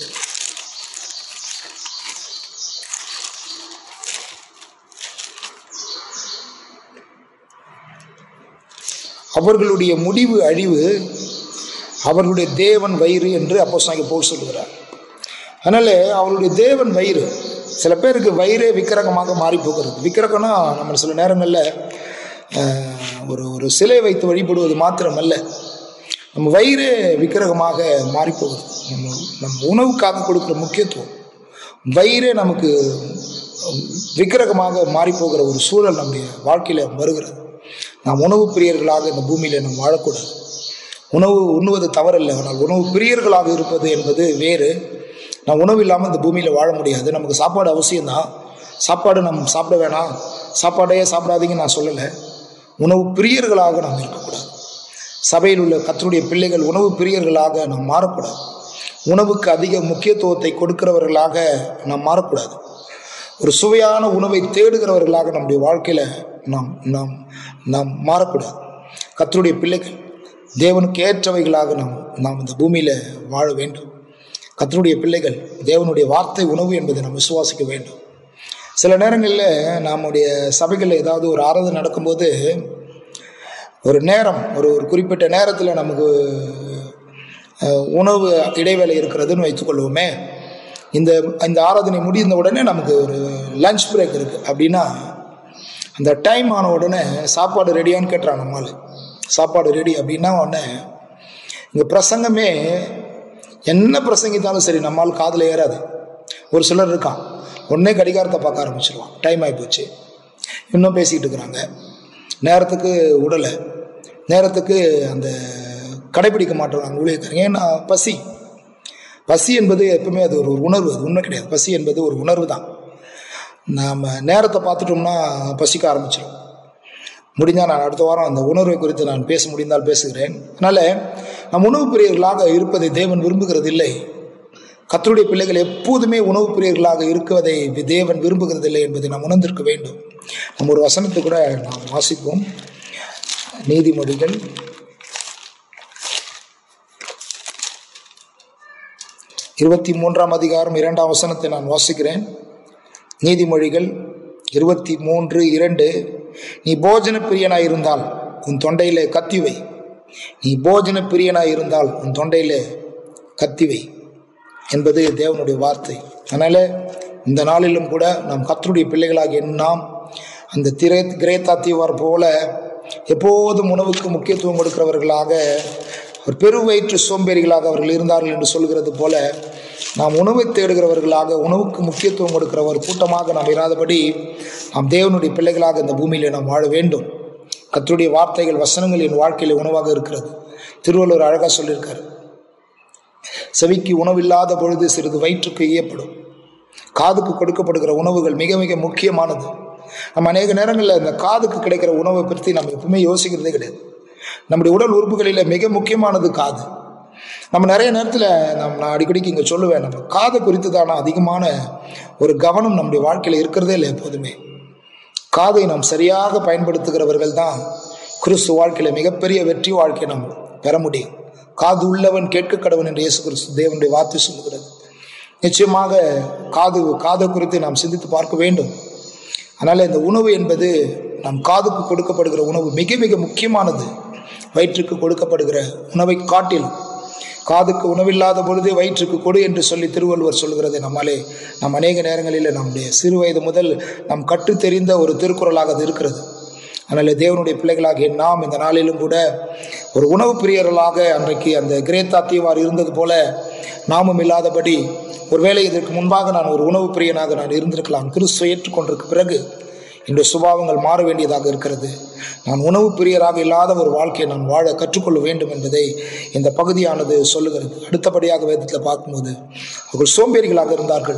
Speaker 2: அவர்களுடைய முடிவு அழிவு அவர்களுடைய தேவன் வயிறு என்று அப்போ போல் சொல்லுகிறார் அதனால அவருடைய தேவன் வயிறு சில பேருக்கு வயிறே விக்கிரகமாக மாறி போகிறது விக்கிரகம்னா நம்ம சில நேரங்களில் அஹ், ஒரு ஒரு சிலை வைத்து வழிபடுவது மாத்திரமல்ல நம்ம வயிறே விக்கிரகமாக மாறி போகுது நம்ம நம்ம உணவுக்காக கொடுக்குற முக்கியத்துவம் வயிறே நமக்கு விக்கிரகமாக மாறி போகிற ஒரு சூழல் நம்முடைய வாழ்க்கையில் வருகிறது நாம் உணவு பிரியர்களாக இந்த பூமியில் நாம் வாழக்கூடாது உணவு உண்ணுவது தவறல்ல ஆனால் உணவு பிரியர்களாக இருப்பது என்பது வேறு நான் உணவு இல்லாமல் இந்த பூமியில் வாழ முடியாது நமக்கு சாப்பாடு அவசியம்தான் சாப்பாடு நம்ம சாப்பிட வேணாம் சாப்பாடையே சாப்பிடாதீங்கன்னு நான் சொல்லலை உணவு பிரியர்களாக நாம் இருக்கக்கூடாது சபையில் உள்ள கத்தருடைய பிள்ளைகள் உணவு பிரியர்களாக நாம் மாறக்கூடாது உணவுக்கு அதிக முக்கியத்துவத்தை கொடுக்கிறவர்களாக நாம் மாறக்கூடாது ஒரு சுவையான உணவை தேடுகிறவர்களாக நம்முடைய வாழ்க்கையில் நாம் நாம் நாம் மாறக்கூடாது கத்தருடைய பிள்ளைகள் தேவனுக்கு ஏற்றவைகளாக நாம் நாம் இந்த பூமியில் வாழ வேண்டும் கத்தருடைய பிள்ளைகள் தேவனுடைய வார்த்தை உணவு என்பதை நாம் விசுவாசிக்க வேண்டும் சில நேரங்களில் நம்முடைய சபைகளில் ஏதாவது ஒரு ஆராதனை நடக்கும்போது ஒரு நேரம் ஒரு ஒரு குறிப்பிட்ட நேரத்தில் நமக்கு அஹ், உணவு இடைவேளை இருக்கிறதுன்னு வைத்துக்கொள்வோமே இந்த இந்த ஆராதனை முடிந்த உடனே நமக்கு ஒரு லஞ்ச் பிரேக் இருக்குது அப்படின்னா அந்த டைம் ஆன உடனே சாப்பாடு ரெடியான்னு கேட்டுறான் நம்மால் சாப்பாடு ரெடி அப்படின்னா உடனே இங்கே பிரசங்கமே என்ன பிரசங்கித்தாலும் சரி நம்மால் காதில் ஏறாது ஒரு சிலர் இருக்கான் உடனே கடிகாரத்தை பார்க்க ஆரம்பிச்சிருவான் டைம் ஆகிப்போச்சு இன்னும் பேசிக்கிட்டு இருக்கிறாங்க நேரத்துக்கு உடலை நேரத்துக்கு அந்த கடைபிடிக்க மாட்டேறாங்க ஊழியக்காரங்க ஏன்னா பசி பசி என்பது எப்பவுமே அது ஒரு ஒரு உணர்வு அது உண்மை கிடையாது பசி என்பது ஒரு உணர்வு தான் நாம் நேரத்தை பார்த்துட்டோம்னா பசிக்க ஆரம்பிச்சிடும் முடிஞ்சால் நான் அடுத்த வாரம் அந்த உணர்வை குறித்து நான் பேச முடிந்தால் பேசுகிறேன் அதனால் நம் உணவு பிரியர்களாக இருப்பதை தேவன் விரும்புகிறது இல்லை கத்தருடைய பிள்ளைகள் எப்போதுமே உணவு பிரியர்களாக இருக்குவதை தேவன் விரும்புகிறது இல்லை என்பதை நாம் உணர்ந்திருக்க வேண்டும் நம்ம ஒரு வசனத்தை கூட நாம் வாசிப்போம் நீதிமொழிகள் இருபத்தி மூன்றாம் அதிகாரம் இரண்டாம் வசனத்தை நான் வாசிக்கிறேன் நீதிமொழிகள் இருபத்தி மூன்று இரண்டு நீ போஜன பிரியனாய் இருந்தால் உன் தொண்டையிலே கத்தி வை நீ போஜன பிரியனாய் இருந்தால் உன் தொண்டையிலே கத்தி வை என்பது தேவனுடைய வார்த்தை அதனால இந்த நாளிலும் கூட நாம் கத்தருடைய பிள்ளைகளாகிய நாம் அந்த திரை கிரேத்தா தீவார் போல எப்போதும் உணவுக்கு முக்கியத்துவம் கொடுக்கிறவர்களாக ஒரு பெருவயிற்று சோம்பேறிகளாக அவர்கள் இருந்தார்கள் என்று சொல்கிறது போல நாம் உணவை தேடுகிறவர்களாக உணவுக்கு முக்கியத்துவம் கொடுக்கிற ஒரு கூட்டமாக நாம் இராதபடி நாம் தேவனுடைய பிள்ளைகளாக இந்த பூமியிலே நாம் வாழ வேண்டும் கர்த்தருடைய வார்த்தைகள் வசனங்கள் என் வாழ்க்கையில் உணவாக இருக்கிறது திருவள்ளுவர் அழகாக சொல்லியிருக்காரு செவிக்கு உணவில்லாத பொழுது சிறிது வயிற்றுக்கு ஈயப்படும் காதுக்கு கொடுக்கப்படுகிற உணவுகள் மிக மிக முக்கியமானது நம்ம அநேக நேரங்களில் இந்த காதுக்கு கிடைக்கிற உணவை பற்றி நம்ம எப்பவுமே யோசிக்கிறதே கிடையாது நம்முடைய உடல் உறுப்புகளில் மிக முக்கியமானது காது நம்ம நிறைய நேரத்தில் நம்ம நான் அடிக்கடிக்கு இங்கே சொல்லுவேன் நம்ம காதை குறித்து தான அதிகமான ஒரு கவனம் நம்முடைய வாழ்க்கையில் இருக்கிறதே இல்லை எப்போதுமே காதை நாம் சரியாக பயன்படுத்துகிறவர்கள் தான் கிறிஸ்து வாழ்க்கையில் மிகப்பெரிய வெற்றி வாழ்க்கையை நாம் பெற முடியும் காது உள்ளவன் கேட்க கடவன் என்று இயேசு கிறிஸ்து தேவனுடைய வார்த்தை சொல்லுகிறது நிச்சயமாக காது காதை குறித்து நாம் சிந்தித்து பார்க்க வேண்டும் அதனால் இந்த உணவு என்பது நம் காதுக்கு கொடுக்கப்படுகிற உணவு மிக மிக முக்கியமானது வயிற்றுக்கு கொடுக்கப்படுகிற உணவை காட்டில் காதுக்கு உணவில்லாத பொழுது வயிற்றுக்கு கொடு என்று சொல்லி திருவள்ளுவர் சொல்கிறது நம்மாலே நம் அநேக நேரங்களில் நம்முடைய சிறு வயது முதல் நாம் கற்றுத் தெரிந்த ஒரு திருக்குறளாக அது இருக்கிறது அதனால் தேவனுடைய பிள்ளைகளாகிய நாம் இந்த நாளிலும் கூட ஒரு உணவு பிரியர்களாக அன்றைக்கு அந்த கிரேத்தா தீவார் இருந்தது போல நாமும் இல்லாதபடி ஒருவேளை இதற்கு முன்பாக நான் ஒரு உணவு பிரியனாக நான் இருந்திருக்கலாம் கிறிஸ்துவை ஏற்றுக்கொண்டிருக்க பிறகு இன்று சுபாவங்கள் மாற வேண்டியதாக இருக்கிறது நான் உணவு பிரியராக இல்லாத ஒரு வாழ்க்கையை நான் வாழ கற்றுக்கொள்ள வேண்டும் என்பதை இந்த பகுதியானது சொல்லுகிறது அடுத்தபடியாக வேதத்தில் பார்க்கும்போது அவர்கள் சோம்பேறிகளாக இருந்தார்கள்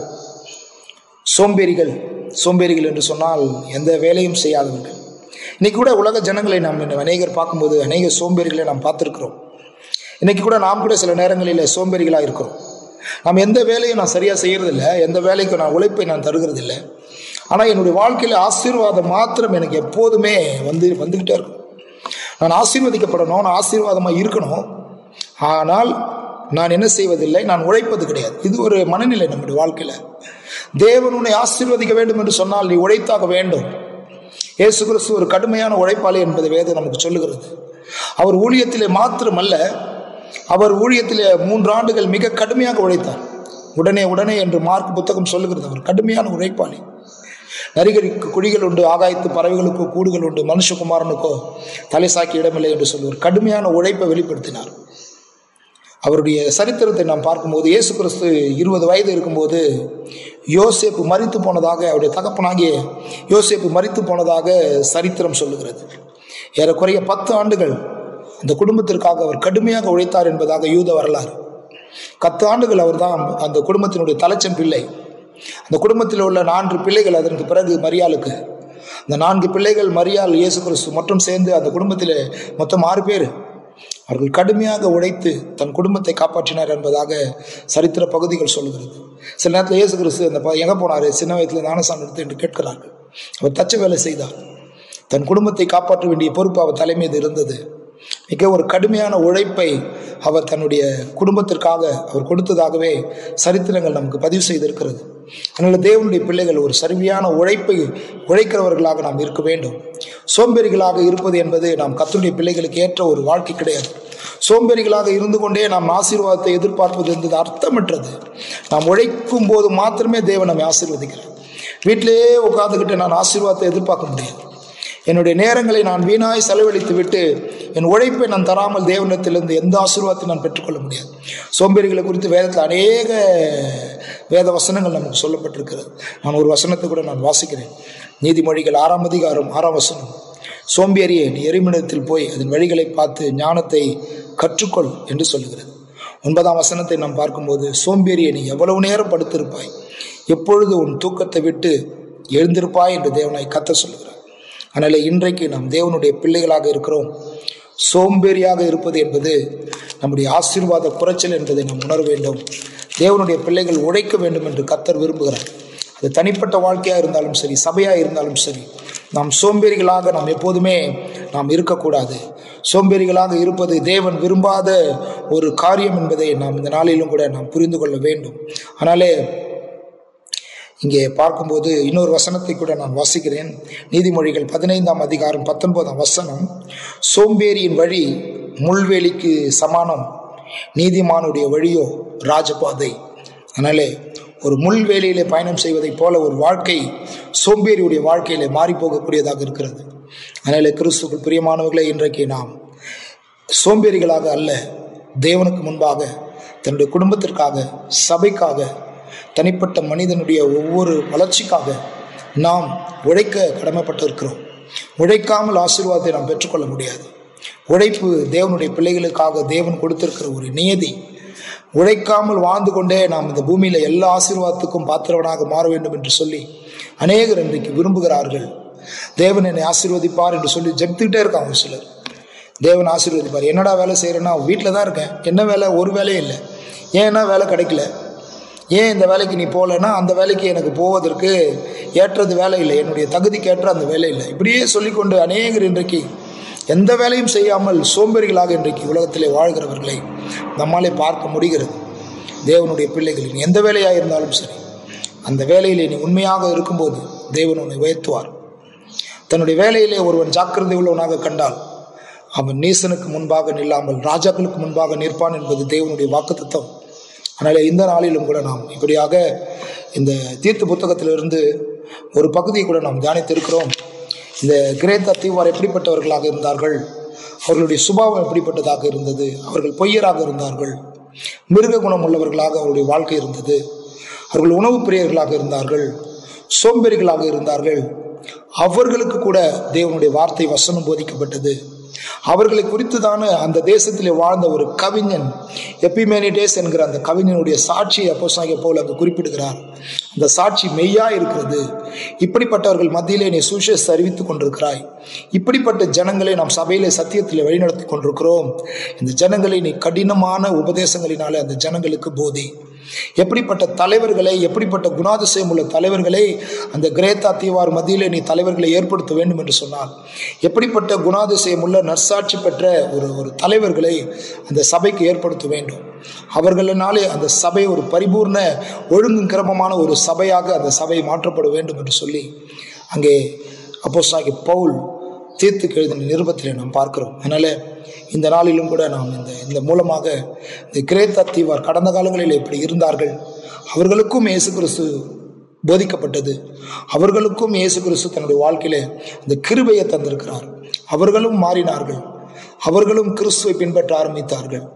Speaker 2: சோம்பேறிகள் சோம்பேறிகள் என்று சொன்னால் எந்த வேலையும் செய்யாதவர்கள் இன்னைக்கு கூட உலக ஜனங்களை நாம் இந்த அநேகர் பார்க்கும்போது அநேக சோம்பேறிகளை நாம் பார்த்துருக்கிறோம் இன்னைக்கு கூட நாம் கூட சில நேரங்களில் சோம்பேறிகளாக இருக்கிறோம் நாம் எந்த வேலையும் நான் சரியாக செய்யறதில்ல எந்த வேலைக்கும் நான் உழைப்பை நான் தருகிறதில்லை ஆனால் என்னுடைய வாழ்க்கையில் ஆசீர்வாதம் மாத்திரம் எனக்கு எப்போதுமே வந்து வந்துக்கிட்டே இருக்கும் நான் ஆசீர்வதிக்கப்படணும் நான் ஆசீர்வாதமாக இருக்கணும் ஆனால் நான் என்ன செய்வதில்லை நான் உழைப்பது கிடையாது இது ஒரு மனநிலை நம்முடைய வாழ்க்கையில் தேவன் உன்னை ஆசீர்வதிக்க வேண்டும் என்று சொன்னால் நீ உழைத்தாக வேண்டும் இயேசு கிறிஸ்து ஒரு கடுமையான உழைப்பாளி என்பதை வேதம் நமக்கு சொல்லுகிறது அவர் ஊழியத்திலே மாத்திரமல்ல அவர் ஊழியத்திலே மூன்று ஆண்டுகள் மிக கடுமையாக உழைத்தார் உடனே உடனே என்று மார்க் புத்தகம் சொல்லுகிறது அவர் கடுமையான உழைப்பாளி நரிகருக்கு குழிகள் உண்டு ஆகாயத்து பறவைகளுக்கோ கூடுகள் உண்டு மனுஷகுமாரனுக்கோ தலை சாக்கி இடமில்லை என்று சொல்லுவார் கடுமையான உழைப்பை வெளிப்படுத்தினார் அவருடைய சரித்திரத்தை நாம் பார்க்கும்போது இயேசு கிறிஸ்து இருபது வயது இருக்கும்போது யோசேப்பு மறித்து போனதாக அவருடைய தகப்பனாகிய யோசேப்பு மறித்து போனதாக சரித்திரம் சொல்லுகிறது ஏறக்குறைய பத்து ஆண்டுகள் அந்த குடும்பத்திற்காக அவர் கடுமையாக உழைத்தார் என்பதாக யூத வரலாறு பத்து ஆண்டுகள் அவர் தான் அந்த குடும்பத்தினுடைய தலைச்சன் பிள்ளை அந்த குடும்பத்தில் உள்ள நான்கு பிள்ளைகள் அதற்கு பிறகு மரியாளுக்கு அந்த நான்கு பிள்ளைகள் மரியாள் இயேசு கிறிஸ்து மற்றும் சேர்ந்து அந்த குடும்பத்தில் மொத்தம் ஆறு பேர் அவர்கள் கடுமையாக உழைத்து தன் குடும்பத்தை காப்பாற்றினார் என்பதாக சரித்திர பகுதிகள் சொல்லுகிறது சில நேரத்தில் இயேசு கிறிஸ்து அந்த ப- எங்க போனார் சின்ன வயதில் ஞானசாமி எடுத்து என்று கேட்கிறார்கள் அவர் தச்ச வேலை செய்தார் தன் குடும்பத்தை காப்பாற்ற வேண்டிய பொறுப்பு அவர் தலை மீது இருந்தது மிக ஒரு கடுமையான உழைப்பை அவர் தன்னுடைய குடும்பத்திற்காக அவர் கொடுத்ததாகவே சரித்திரங்கள் நமக்கு பதிவு செய்திருக்கிறது அதனால் தேவனுடைய பிள்ளைகள் ஒரு சரியான உழைப்பை உழைக்கிறவர்களாக நாம் இருக்க வேண்டும் சோம்பேறிகளாக இருப்பது என்பது நாம் கத்துடைய பிள்ளைகளுக்கு ஏற்ற ஒரு வாழ்க்கை கிடையாது சோம்பேறிகளாக இருந்து கொண்டே நாம் ஆசீர்வாதத்தை எதிர்பார்ப்பது என்பது அர்த்தமற்றது நாம் உழைக்கும் போது மாத்திரமே தேவன் நம்மை ஆசீர்வதிக்கிறார் வீட்டிலேயே உட்கார்ந்துக்கிட்டு நான் ஆசீர்வாதத்தை எதிர்பார்க்க முடியாது என்னுடைய நேரங்களை நான் வீணாய் செலவழித்து விட்டு என் உழைப்பை நான் தராமல் தேவனிடத்திலிருந்து எந்த ஆசீர்வாதத்தையும் நான் பெற்றுக்கொள்ள முடியாது சோம்பேறிகளை குறித்து வேதத்தில் அநேக வேத வசனங்கள் நமக்கு சொல்லப்பட்டிருக்கிறது நான் ஒரு வசனத்தை கூட நான் வாசிக்கிறேன் நீதிமொழிகள் ஆறாம் அதிகாரம் ஆறாம் வசனம் சோம்பேறியே நீ எரிமிடத்தில் போய் அதன் வழிகளை பார்த்து ஞானத்தை கற்றுக்கொள் என்று சொல்லுகிறது ஒன்பதாம் வசனத்தை நாம் பார்க்கும்போது சோம்பேறியை நீ எவ்வளவு நேரம் படுத்திருப்பாய் எப்பொழுது உன் தூக்கத்தை விட்டு எழுந்திருப்பாய் என்று தேவனாய் கத்த சொல்லுகிறார் அதனால் இன்றைக்கு நாம் தேவனுடைய பிள்ளைகளாக இருக்கிறோம் சோம்பேறியாக இருப்பது என்பது நம்முடைய ஆசீர்வாத குறைச்சல் என்பதை நாம் உணர வேண்டும் தேவனுடைய பிள்ளைகள் உழைக்க வேண்டும் என்று கத்தர் விரும்புகிறார் அது தனிப்பட்ட வாழ்க்கையாக இருந்தாலும் சரி சபையாக இருந்தாலும் சரி நாம் சோம்பேறிகளாக நாம் எப்போதுமே நாம் இருக்கக்கூடாது சோம்பேறிகளாக இருப்பது தேவன் விரும்பாத ஒரு காரியம் என்பதை நாம் இந்த நாளிலும் கூட நாம் புரிந்து கொள்ள வேண்டும் ஆனாலே இங்கே பார்க்கும்போது இன்னொரு வசனத்தை கூட நான் வாசிக்கிறேன் நீதிமொழிகள் பதினைந்தாம் அதிகாரம் பத்தொன்பதாம் வசனம் சோம்பேறியின் வழி முள்வேலிக்கு சமானம் நீதிமானுடைய வழியோ ராஜபாதை அதனாலே ஒரு முள்வேலியிலே பயணம் செய்வதைப் போல ஒரு வாழ்க்கை சோம்பேறியுடைய வாழ்க்கையிலே மாறி போகக்கூடியதாக இருக்கிறது அதனாலே கிறிஸ்துக்குள் பிரியமானவர்களே இன்றைக்கு நாம் சோம்பேறிகளாக அல்ல தேவனுக்கு முன்பாக தன்னுடைய குடும்பத்திற்காக சபைக்காக தனிப்பட்ட மனிதனுடைய ஒவ்வொரு வளர்ச்சிக்காக நாம் உழைக்க கடமைப்பட்டிருக்கிறோம் உழைக்காமல் ஆசீர்வாதத்தை நாம் பெற்றுக்கொள்ள முடியாது உழைப்பு தேவனுடைய பிள்ளைகளுக்காக தேவன் கொடுத்திருக்கிற ஒரு நியதி உழைக்காமல் வாழ்ந்து கொண்டே நாம் இந்த பூமியில எல்லா ஆசீர்வாதத்துக்கும் பாத்திரவனாக மாற வேண்டும் என்று சொல்லி அநேகர் இன்றைக்கு விரும்புகிறார்கள் தேவன் என்னை ஆசீர்வதிப்பார் என்று சொல்லி ஜெபித்துக்கிட்டே இருக்காங்க ஒரு சிலர் தேவன் ஆசீர்வதிப்பார் என்னடா வேலை செய்கிறேன்னா வீட்டில் தான் இருக்கேன் என்ன வேலை ஒரு வேலையும் இல்லை ஏன்னா வேலை கிடைக்கல ஏன் இந்த வேலைக்கு நீ போகலன்னா அந்த வேலைக்கு எனக்கு போவதற்கு ஏற்றது வேலை இல்லை என்னுடைய தகுதிக்கு ஏற்ற அந்த வேலை இல்லை இப்படியே சொல்லிக்கொண்டு அநேகர் இன்றைக்கு எந்த வேலையும் செய்யாமல் சோம்பேறிகளாக இன்றைக்கு உலகத்திலே வாழ்கிறவர்களை நம்மாலே பார்க்க முடிகிறது தேவனுடைய பிள்ளைகளின் எந்த வேலையாக இருந்தாலும் சரி அந்த வேலையிலே நீ உண்மையாக இருக்கும்போது தேவன் உன்னை உயர்த்துவார் தன்னுடைய வேலையிலே ஒருவன் ஜாக்கிரதை உள்ளவனாக கண்டால் அவன் நீசனுக்கு முன்பாக நில்லாமல் ராஜாக்களுக்கு முன்பாக நிற்பான் என்பது தேவனுடைய வாக்குத்தத்தம் அதனால இந்த நாளிலும் கூட நாம் இப்படியாக இந்த தீர்த்து புத்தகத்திலிருந்து ஒரு பகுதியை கூட நாம் தியானித்திருக்கிறோம் இந்த கிரேத்த தீவார் எப்படிப்பட்டவர்களாக இருந்தார்கள் அவர்களுடைய சுபாவம் எப்படிப்பட்டதாக இருந்தது அவர்கள் பொய்யராக இருந்தார்கள் மிருக குணம் உள்ளவர்களாக அவருடைய வாழ்க்கை இருந்தது அவர்கள் உணவு பிரியர்களாக இருந்தார்கள் சோம்பேறிகளாக இருந்தார்கள் அவர்களுக்கு கூட தேவனுடைய வார்த்தை வசனம் போதிக்கப்பட்டது அவர்களை குறித்து தானே அந்த தேசத்திலே வாழ்ந்த ஒரு கவிஞன் எப்பிமேனிடேஸ் என்கிற அந்த கவிஞனுடைய சாட்சியை அப்போ போல் அங்கு குறிப்பிடுகிறார் அந்த சாட்சி மெய்யா இருக்கிறது இப்படிப்பட்டவர்கள் மத்தியிலே நீ சுவிசேஷ அறிவித்துக் கொண்டிருக்கிறாய் இப்படிப்பட்ட ஜனங்களை நாம் சபையிலே சத்தியத்தில் வழிநடத்தி கொண்டிருக்கிறோம் இந்த ஜனங்களை நீ கடினமான உபதேசங்களினாலே அந்த ஜனங்களுக்கு போதி எப்படிப்பட்ட தலைவர்களை எப்படிப்பட்ட குணாதிசயம் உள்ள தலைவர்களை அந்த கிரேத்தா தீவார் மத்தியிலே நீ தலைவர்களை ஏற்படுத்த வேண்டும் என்று சொன்னார் எப்படிப்பட்ட குணாதிசயம் உள்ள நற்சாட்சி பெற்ற ஒரு ஒரு தலைவர்களை அந்த சபைக்கு ஏற்படுத்த வேண்டும் அவர்களினாலே அந்த சபை ஒரு பரிபூர்ண ஒழுங்கும் கிரமமான ஒரு சபையாக அந்த சபை மாற்றப்பட வேண்டும் என்று சொல்லி அங்கே அப்போஸ்தாகி பவுல் தீர்த்துக்கு எழுதின நிருபத்திலே நாம் பார்க்கிறோம் அதனால இந்த நாளிலும் கூட நாம் இந்த இந்த மூலமாக இந்த கிரேத்தா தீவார் கடந்த காலங்களில் எப்படி இருந்தார்கள் அவர்களுக்கும் இயேசு கிறிஸ்து போதிக்கப்பட்டது அவர்களுக்கும் இயேசு கிறிஸ்து தன்னுடைய வாழ்க்கையிலே இந்த கிருபையை தந்திருக்கிறார் அவர்களும் மாறினார்கள் அவர்களும் கிறிஸ்துவை பின்பற்ற ஆரம்பித்தார்கள்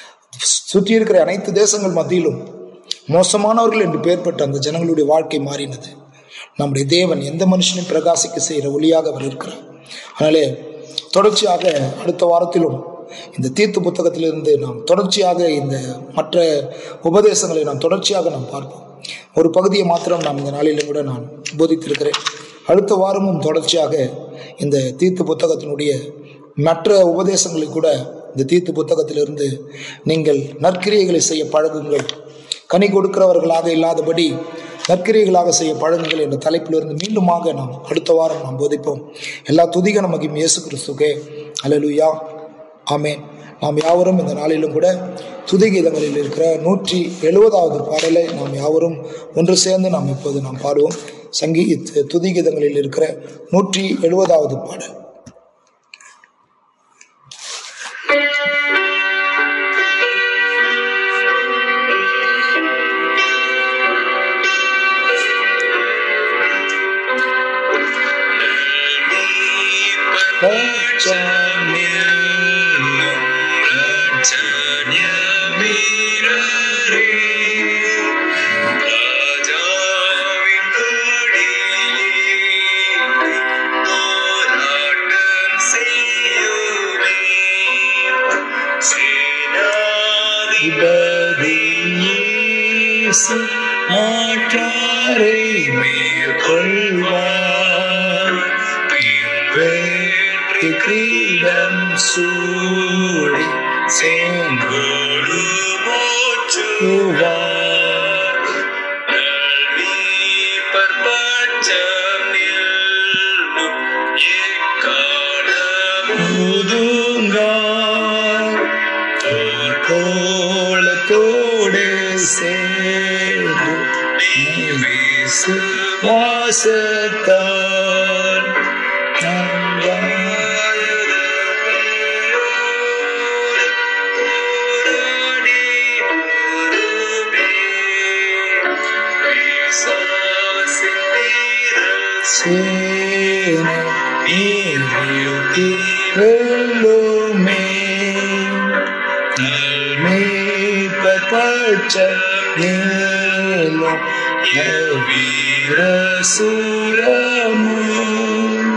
Speaker 2: சுற்றி இருக்கிற அனைத்து தேசங்கள் மத்தியிலும் மோசமானவர்கள் என்று பெயர் பெற்ற அந்த ஜனங்களுடைய வாழ்க்கை மாறினது நம்முடைய தேவன் எந்த மனுஷனையும் பிரகாசிக்க செய்கிற ஒளியாக அவர் இருக்கிறார் அதனாலே தொடர்ச்சியாக அடுத்த வாரத்திலும் இந்த தீர்த்து புத்தகத்திலிருந்து நாம் தொடர்ச்சியாக இந்த மற்ற உபதேசங்களை நாம் தொடர்ச்சியாக நாம் பார்ப்போம் ஒரு பகுதியை மாத்திரம் நாம் இந்த நாளிலும் கூட நான் போதித்திருக்கிறேன் அடுத்த வாரமும் தொடர்ச்சியாக இந்த தீர்த்து புத்தகத்தினுடைய மற்ற உபதேசங்களை கூட இந்த தீர்த்து புத்தகத்திலிருந்து நீங்கள் நற்கிரியைகளை செய்ய பழகுங்கள் கனி கொடுக்கிறவர்களாக இல்லாதபடி நற்கிரியைகளாக செய்ய பழகுங்கள் என்ற தலைப்பிலிருந்து மீண்டுமாக நாம் அடுத்த வாரம் நாம் போதிப்போம் எல்லா துதிக நமக்கு இயேசு கிறிஸ்துக்கே அலலுயா ஆமேன் நாம் யாவரும் இந்த நாளிலும் கூட துதிகீதங்களில் இருக்கிற நூற்றி எழுபதாவது பாடலை நாம் யாவரும் ஒன்று சேர்ந்து நாம் இப்போது நாம் பாடுவோம் சங்கீ துதிகீதங்களில் இருக்கிற நூற்றி எழுபதாவது பாடல்
Speaker 3: இயேசு மாற்றாரை மேற்கொள்வார் பின்பற்றி கிரீடம் சூடி செங்கோடு போற்றுவார் மீட்பர் பட்சம் நில்லும் எக்காலமும்
Speaker 2: முதுங்கார் கோலத்தோடு சேர்ந்து நீ வாசத்தார் சேன நீர்த்தி வெல்லுமே மேற்பட்ச நீளும் வீர சூரமும்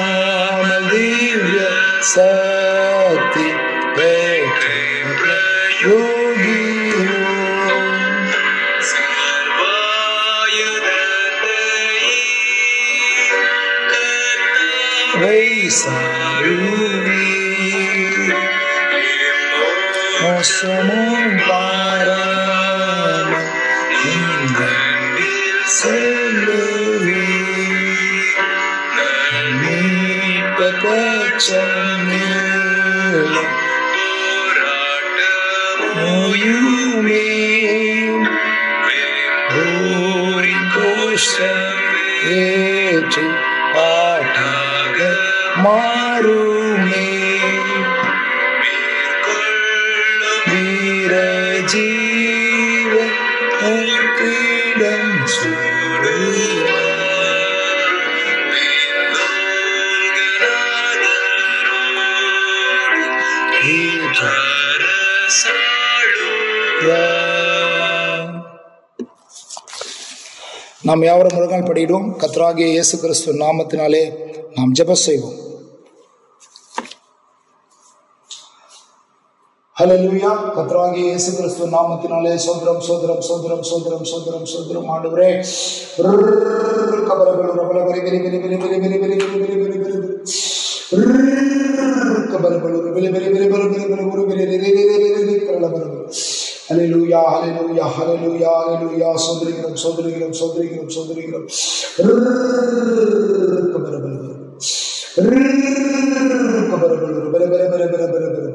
Speaker 2: திவ்ய சக்தி பெற்ற மோசமும் பாராம சொல்லுவே மீட்ப பச்சமில்லை ஓயுமே ஓரின் கோஷம் ஏற்றி பாட்டாக மாறுமே வீர ஜீவ உக்கிடம் நாம் யாவரும் முழங்கால் படியிடுவோம் கத்ராகிய இயேசு கிறிஸ்து நாமத்தினாலே நாம் ஜெபம் செய்வோம் ஹalleluya கத்ராகிய இயேசு கிறிஸ்து நாமத்தினாலே சோதரம் சோதரம் சோதரம் சோதரம் சோதரம் சோதரம் ஆண்டவரே கபரபல ரபல பரி பரி பரி பரி பரி பரி பரி பரி பரி பரி பரி கபரபல பரி பரி பரி பரி பரி பரி பரி பரி ரி ரி ரி ரி ரி ரி கரல பரபல ஹalleluya ஹalleluya ஹalleluya ஹalleluya சோதரிக்கிறோம் சோதரிக்கிறோம் சோதரிக்கிறோம் சோதரிக்கிறோம் கபரபல கபரபல பர பர பர பர பர பர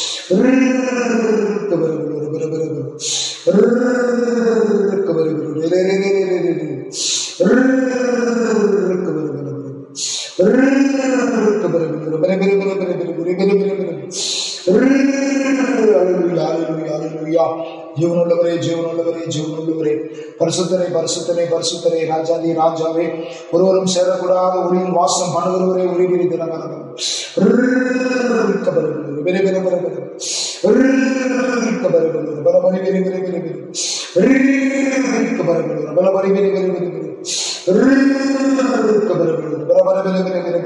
Speaker 2: ஜீவனுள்ளவரே ஜீவனுள்ளவரே ஜீவனுள்ளவரே பரிசுத்தரை பரிசுத்தரை பரிசுத்தரை ராஜாதி ராஜாவே ஒருவரும் சேரக்கூடாத ஒளியில் வாசம் பண்ணுகிறவரே உரிபிரி தினகரம் பெரிய பெரிய பெரிய பெரிய பலபடி பெரிய பெரிய பெரிய பெரிய பலபடி பலபடி பெரிய பெரிய பெரிய பெரிய பலபடி பெரிய பெரிய பெரிய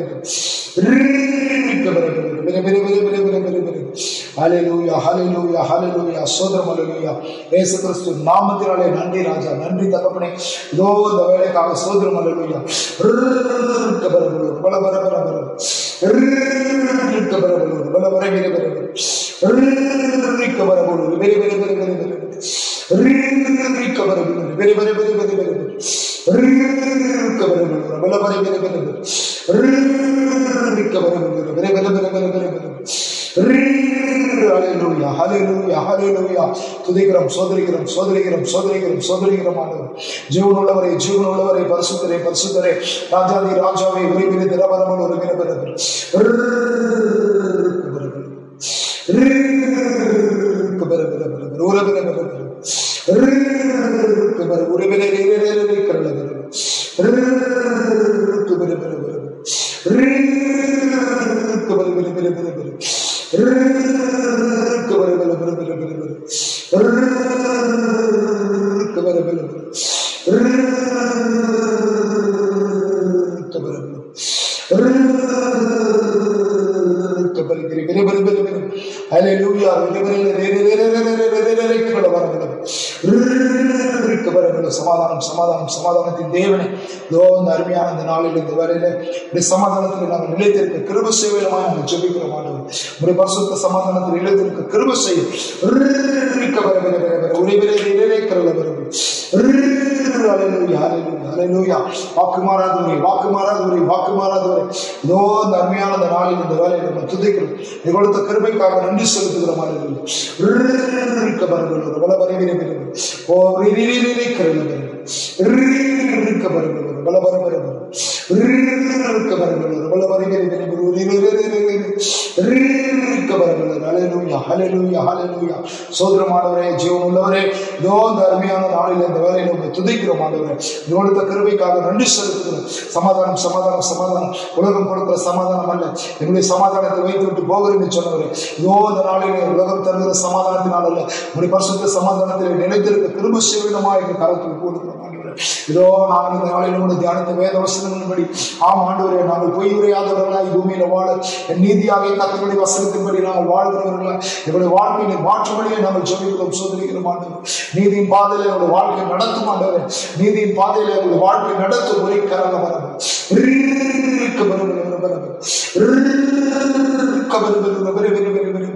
Speaker 2: நாமத்தினாலே நன்றி ராஜா நன்றி தகப்பனே இதோ இந்த வேலைக்காக சோதரம் அல்லா பல பர பர பர பல பர பெரிய பெரிய பெரிய பெரிய பெரிய பெரிய பெரிய பெரிய பெரிய பெரிய துதிக்கிறோம் சோதரிக்கிறோம் சோதரிக்கிறோம் சோதரிக்கிறோம் சோதரிக்கிறோம் ஆண்டவர் ஜீவனுள்ளவரை ஜீவனுள்ளவரை பரிசுத்தரை பரிசுத்தரை ராஜாதி ராஜாவை உரிமையை திரவரமல் ஒரு மினபெறுது சமாதானம் சமாதானம் சமாதானத்தின் தேவனே இதோ இந்த அருமையான இந்த நாளில் இந்த வேலையில இந்த சமாதானத்தில் நாங்கள் நிலைத்திருக்க கிருப செய்வதமாக நாங்கள் ஜெபிக்கிறோம் ஆண்டவர் உடைய பரிசுத்த சமாதானத்தில் நிலைத்திருக்க கிருப செய்யும் வாக்கு மாறாதவரை வாக்கு மாறாதவரை வாக்கு மாறாதவரை இதோ இந்த அருமையான இந்த நாளில் இந்த வேலையை நம்ம துதிக்கிறோம் நீ கொடுத்த கிருபைக்காக நன்றி செலுத்துகிற மாதிரி பல வரைவிரை ஓ இருக்க பரபர பல பரபர இருக்க பரபர பல வரைவிரை சோதரமானவரே ஜீவன் உள்ளவரே இதோ இந்த அருமையான நாளில் இந்த வேலையில் உங்களை துதிக்கிறோம் ஆண்டவரே இதோட கிருபைக்காக நன்றி செலுத்துகிறோம் சமாதானம் சமாதானம் சமாதானம் உலகம் கொடுக்கிற சமாதானம் அல்ல எங்களுடைய சமாதானத்தை வைத்து விட்டு போகிறேன்னு சொன்னவரே இதோ இந்த நாளில் உலகம் தருகிற சமாதானத்தினால் அல்ல உங்களுடைய பரிசுத்த சமாதானத்தில் நிலைத்திருக்க கிருப சேவனமாக எங்கள் கரத்தில் கொடுக்கிறோம் ஆண்டவரே இதோ நாங்கள் இந்த நாளில் கூட தியானித்த வேத வசனங்களின்படி ஆம் ஆண்டவரே நாங்கள் பொய் உரையாதவர்களாய் பூமியில வாழ என் நீதியாக கத்தனுடைய வசனத்தின்படி நாங்கள் வாழ்கிறவர்களா எங்களுடைய வாழ்க்கையை மாற்றும்படியே நாங்கள் ஜெபிக்கிறோம் சோதரிக்கிறோம் ஆண்டவர் நீதியின் பாதையில எங்களுடைய வாழ்க்கை நடத்தும் ஆண்டவர் நீதியின் பாதையில எங்களுடைய வாழ்க்கை நடத்தும் ஒரே கரங்க வரவு இருக்க வரும் வரும் வரும் இருக்க வரும் வரும் வரும் வரும் வரும் வரும்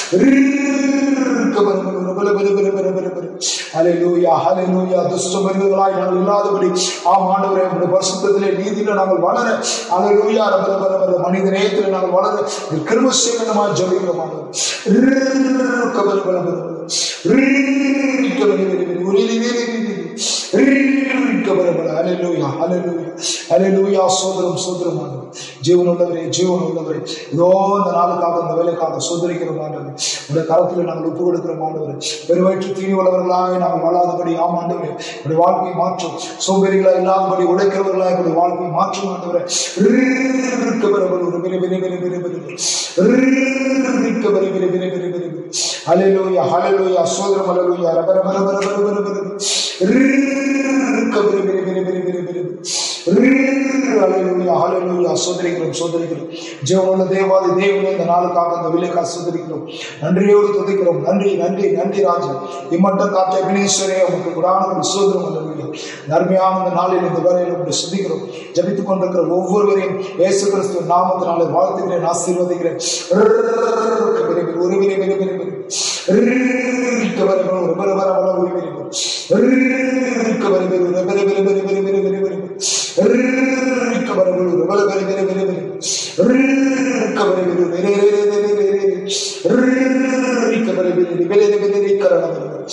Speaker 2: இருக்க வரும் வரும் வரும் வரும் வரும் வரும் வரும் வரும் ஹalleluya ஹalleluya துஷ்ட மிருகங்களாய் நாங்கள் இல்லாதபடி ஆம் ஆண்டவரே உங்களுடைய பரிசுத்தத்திலே நீதியில நாங்கள் வளர ஹalleluya ரபர ரபர ரபர மனித நேயத்திலே நாங்கள் வளர நீர் கிருபை செய்யணுமா ஜெபிக்கிறோம் ஆண்டவர் இருக்க வரும் வரும் வரும் வரும் இருக்க வரும் வரும் வரும் உரிலி விரி விரி இருக்க வரும் வரும் ஹalleluya ஹalleluya ஹalleluya சோதரம் சோதரம் ஆண்டவர் ஜீவன் உள்ளவரே ஜீவன் உள்ளவரே இதோ இந்த நாளுக்காக இந்த வேலைக்காக சோதரிக்கிறோம் ஆண்டவர் உடைய கரத்தில் நாங்கள் ஒப்பு கொடுக்கிறோம் ஆண்டவர் பெருவயிற்று தீனி உள்ளவர்களாக நாங்கள் வாழாதபடி ஆம் ஆண்டவரே உடைய வாழ்க்கையை மாற்றும் சோம்பேறிகளா இல்லாதபடி உழைக்கிறவர்களாக எங்களுடைய வாழ்க்கையை மாற்றும் ஆண்டவரே இருக்க வரவர் ஒரு பெரிய பெரிய பெரிய பெரிய பெரிய இருக்க பெரிய பெரிய பெரிய பெரிய பெரிய ஹalleluya ஹalleluya சோதரம் ஹalleluya ரபர ரபர ரபர ரபர ரபர இருக்க பெரிய பெரிய பெரிய பெரிய பெரிய பெரிய ஹalleluya ஹalleluya சோதரிக்கிறோம் சோதரிக்கிறோம் ஜீவனுள்ள தேவாதி தேவனே இந்த நாளுக்காக இந்த விலைக்காக சோதரிக்கிறோம் நன்றியோடு துதிக்கிறோம் நன்றி நன்றி நன்றி ராஜா இம்மட்டம் காத்த அபினேஸ்வரே உமக்கு குடான சோதரம் ஹalleluya நன்மையான இந்த நாளில் இந்த வரையில் உங்களை சுதிக்கிறோம் ஜபித்துக் கொண்டிருக்கிற ஒவ்வொருவரையும் இயேசு கிறிஸ்துவ நாமத்தினாலே வாழ்த்துகிறேன் ஆசீர்வதிக்கிறேன் ஒரு விரை விரை விரை விரை இருக்க வருகிறோம் ஒரு வர வர வர ஒரு விரை இருக்க வருகிறோம் ஒரு விரை விரை விரை விரை விரை விரை விரை இருக்க வருகிறோம் ஒரு வர விரை விரை விரை விரை இருக்க வருகிறோம் விரை விரை விரை விரை விரை இருக்க வருகிறோம் விரை விரை விரை கரணம்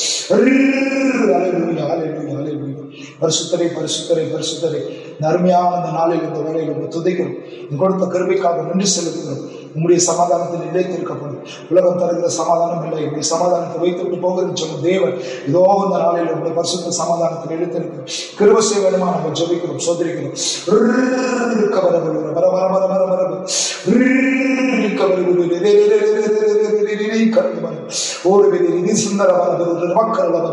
Speaker 2: ஹalleluya ஹalleluya ஹalleluya பரிசுத்தரை பரிசுத்தரை பரிசுத்தரை நன்மையான இந்த நாளில் இந்த வேலையில் உங்களை துதைக்கிறோம் நீ கொடுத்த கருமைக்காக நன்றி செலுத்துகிறோம் உங்களுடைய சமாதானத்தில் நிலைத்திருக்கப்படும் உலகம் தருகிற சமாதானம் இல்லை உங்களுடைய சமாதானத்தை வைத்துவிட்டு போகிறது சொன்ன தேவன் இதோ இந்த நாளில் உங்களுடைய பரிசுத்த சமாதானத்தில் நிலைத்திருக்கிறோம் கிருப செய்ய வேணுமா நம்ம ஜபிக்கிறோம் சோதரிக்கிறோம் இருக்க வர வருகிற வர வர வர வர வர இருக்க வருகிற கடந்து வர ஒரு பெரிய சுந்தர வர வருகிற மக்கள் வர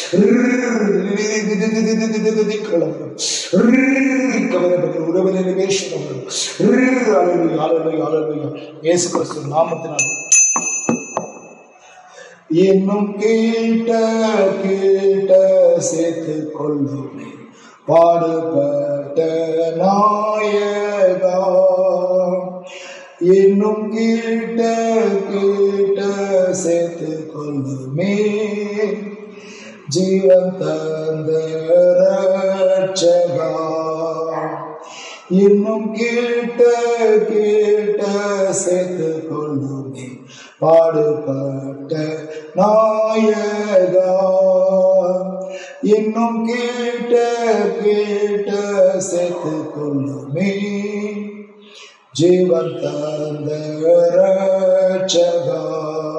Speaker 2: நாமத்தினால் இன்னும் கேட்ட கேட்ட சேர்த்து கொள்ளுமே பாடுபட்ட நாயகா இன்னும் கேட்ட கேட்ட சேர்த்து கொள்ளுமே ஜீவன் தந்த ரட்சகா இன்னும் கேட்ட கேட்ட சேர்த்து கொள்ளுமே பாடுபட்ட நாயகா இன்னும் கேட்ட கேட்ட சேர்த்து கொள்ளுமே ஜீவன் தந்த ரட்சகா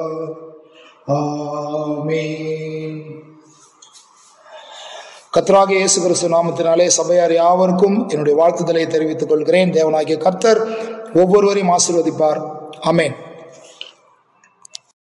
Speaker 2: ஆமீன் கர்த்தராகிய இயேசு கிறிஸ்து நாமத்தினாலே சபையார் யாவருக்கும் என்னுடைய வாழ்த்துதலை தெரிவித்துக் கொள்கிறேன் தேவனாகிய கர்த்தர் ஒவ்வொருவரையும் ஆசீர்வதிப்பார் ஆமென்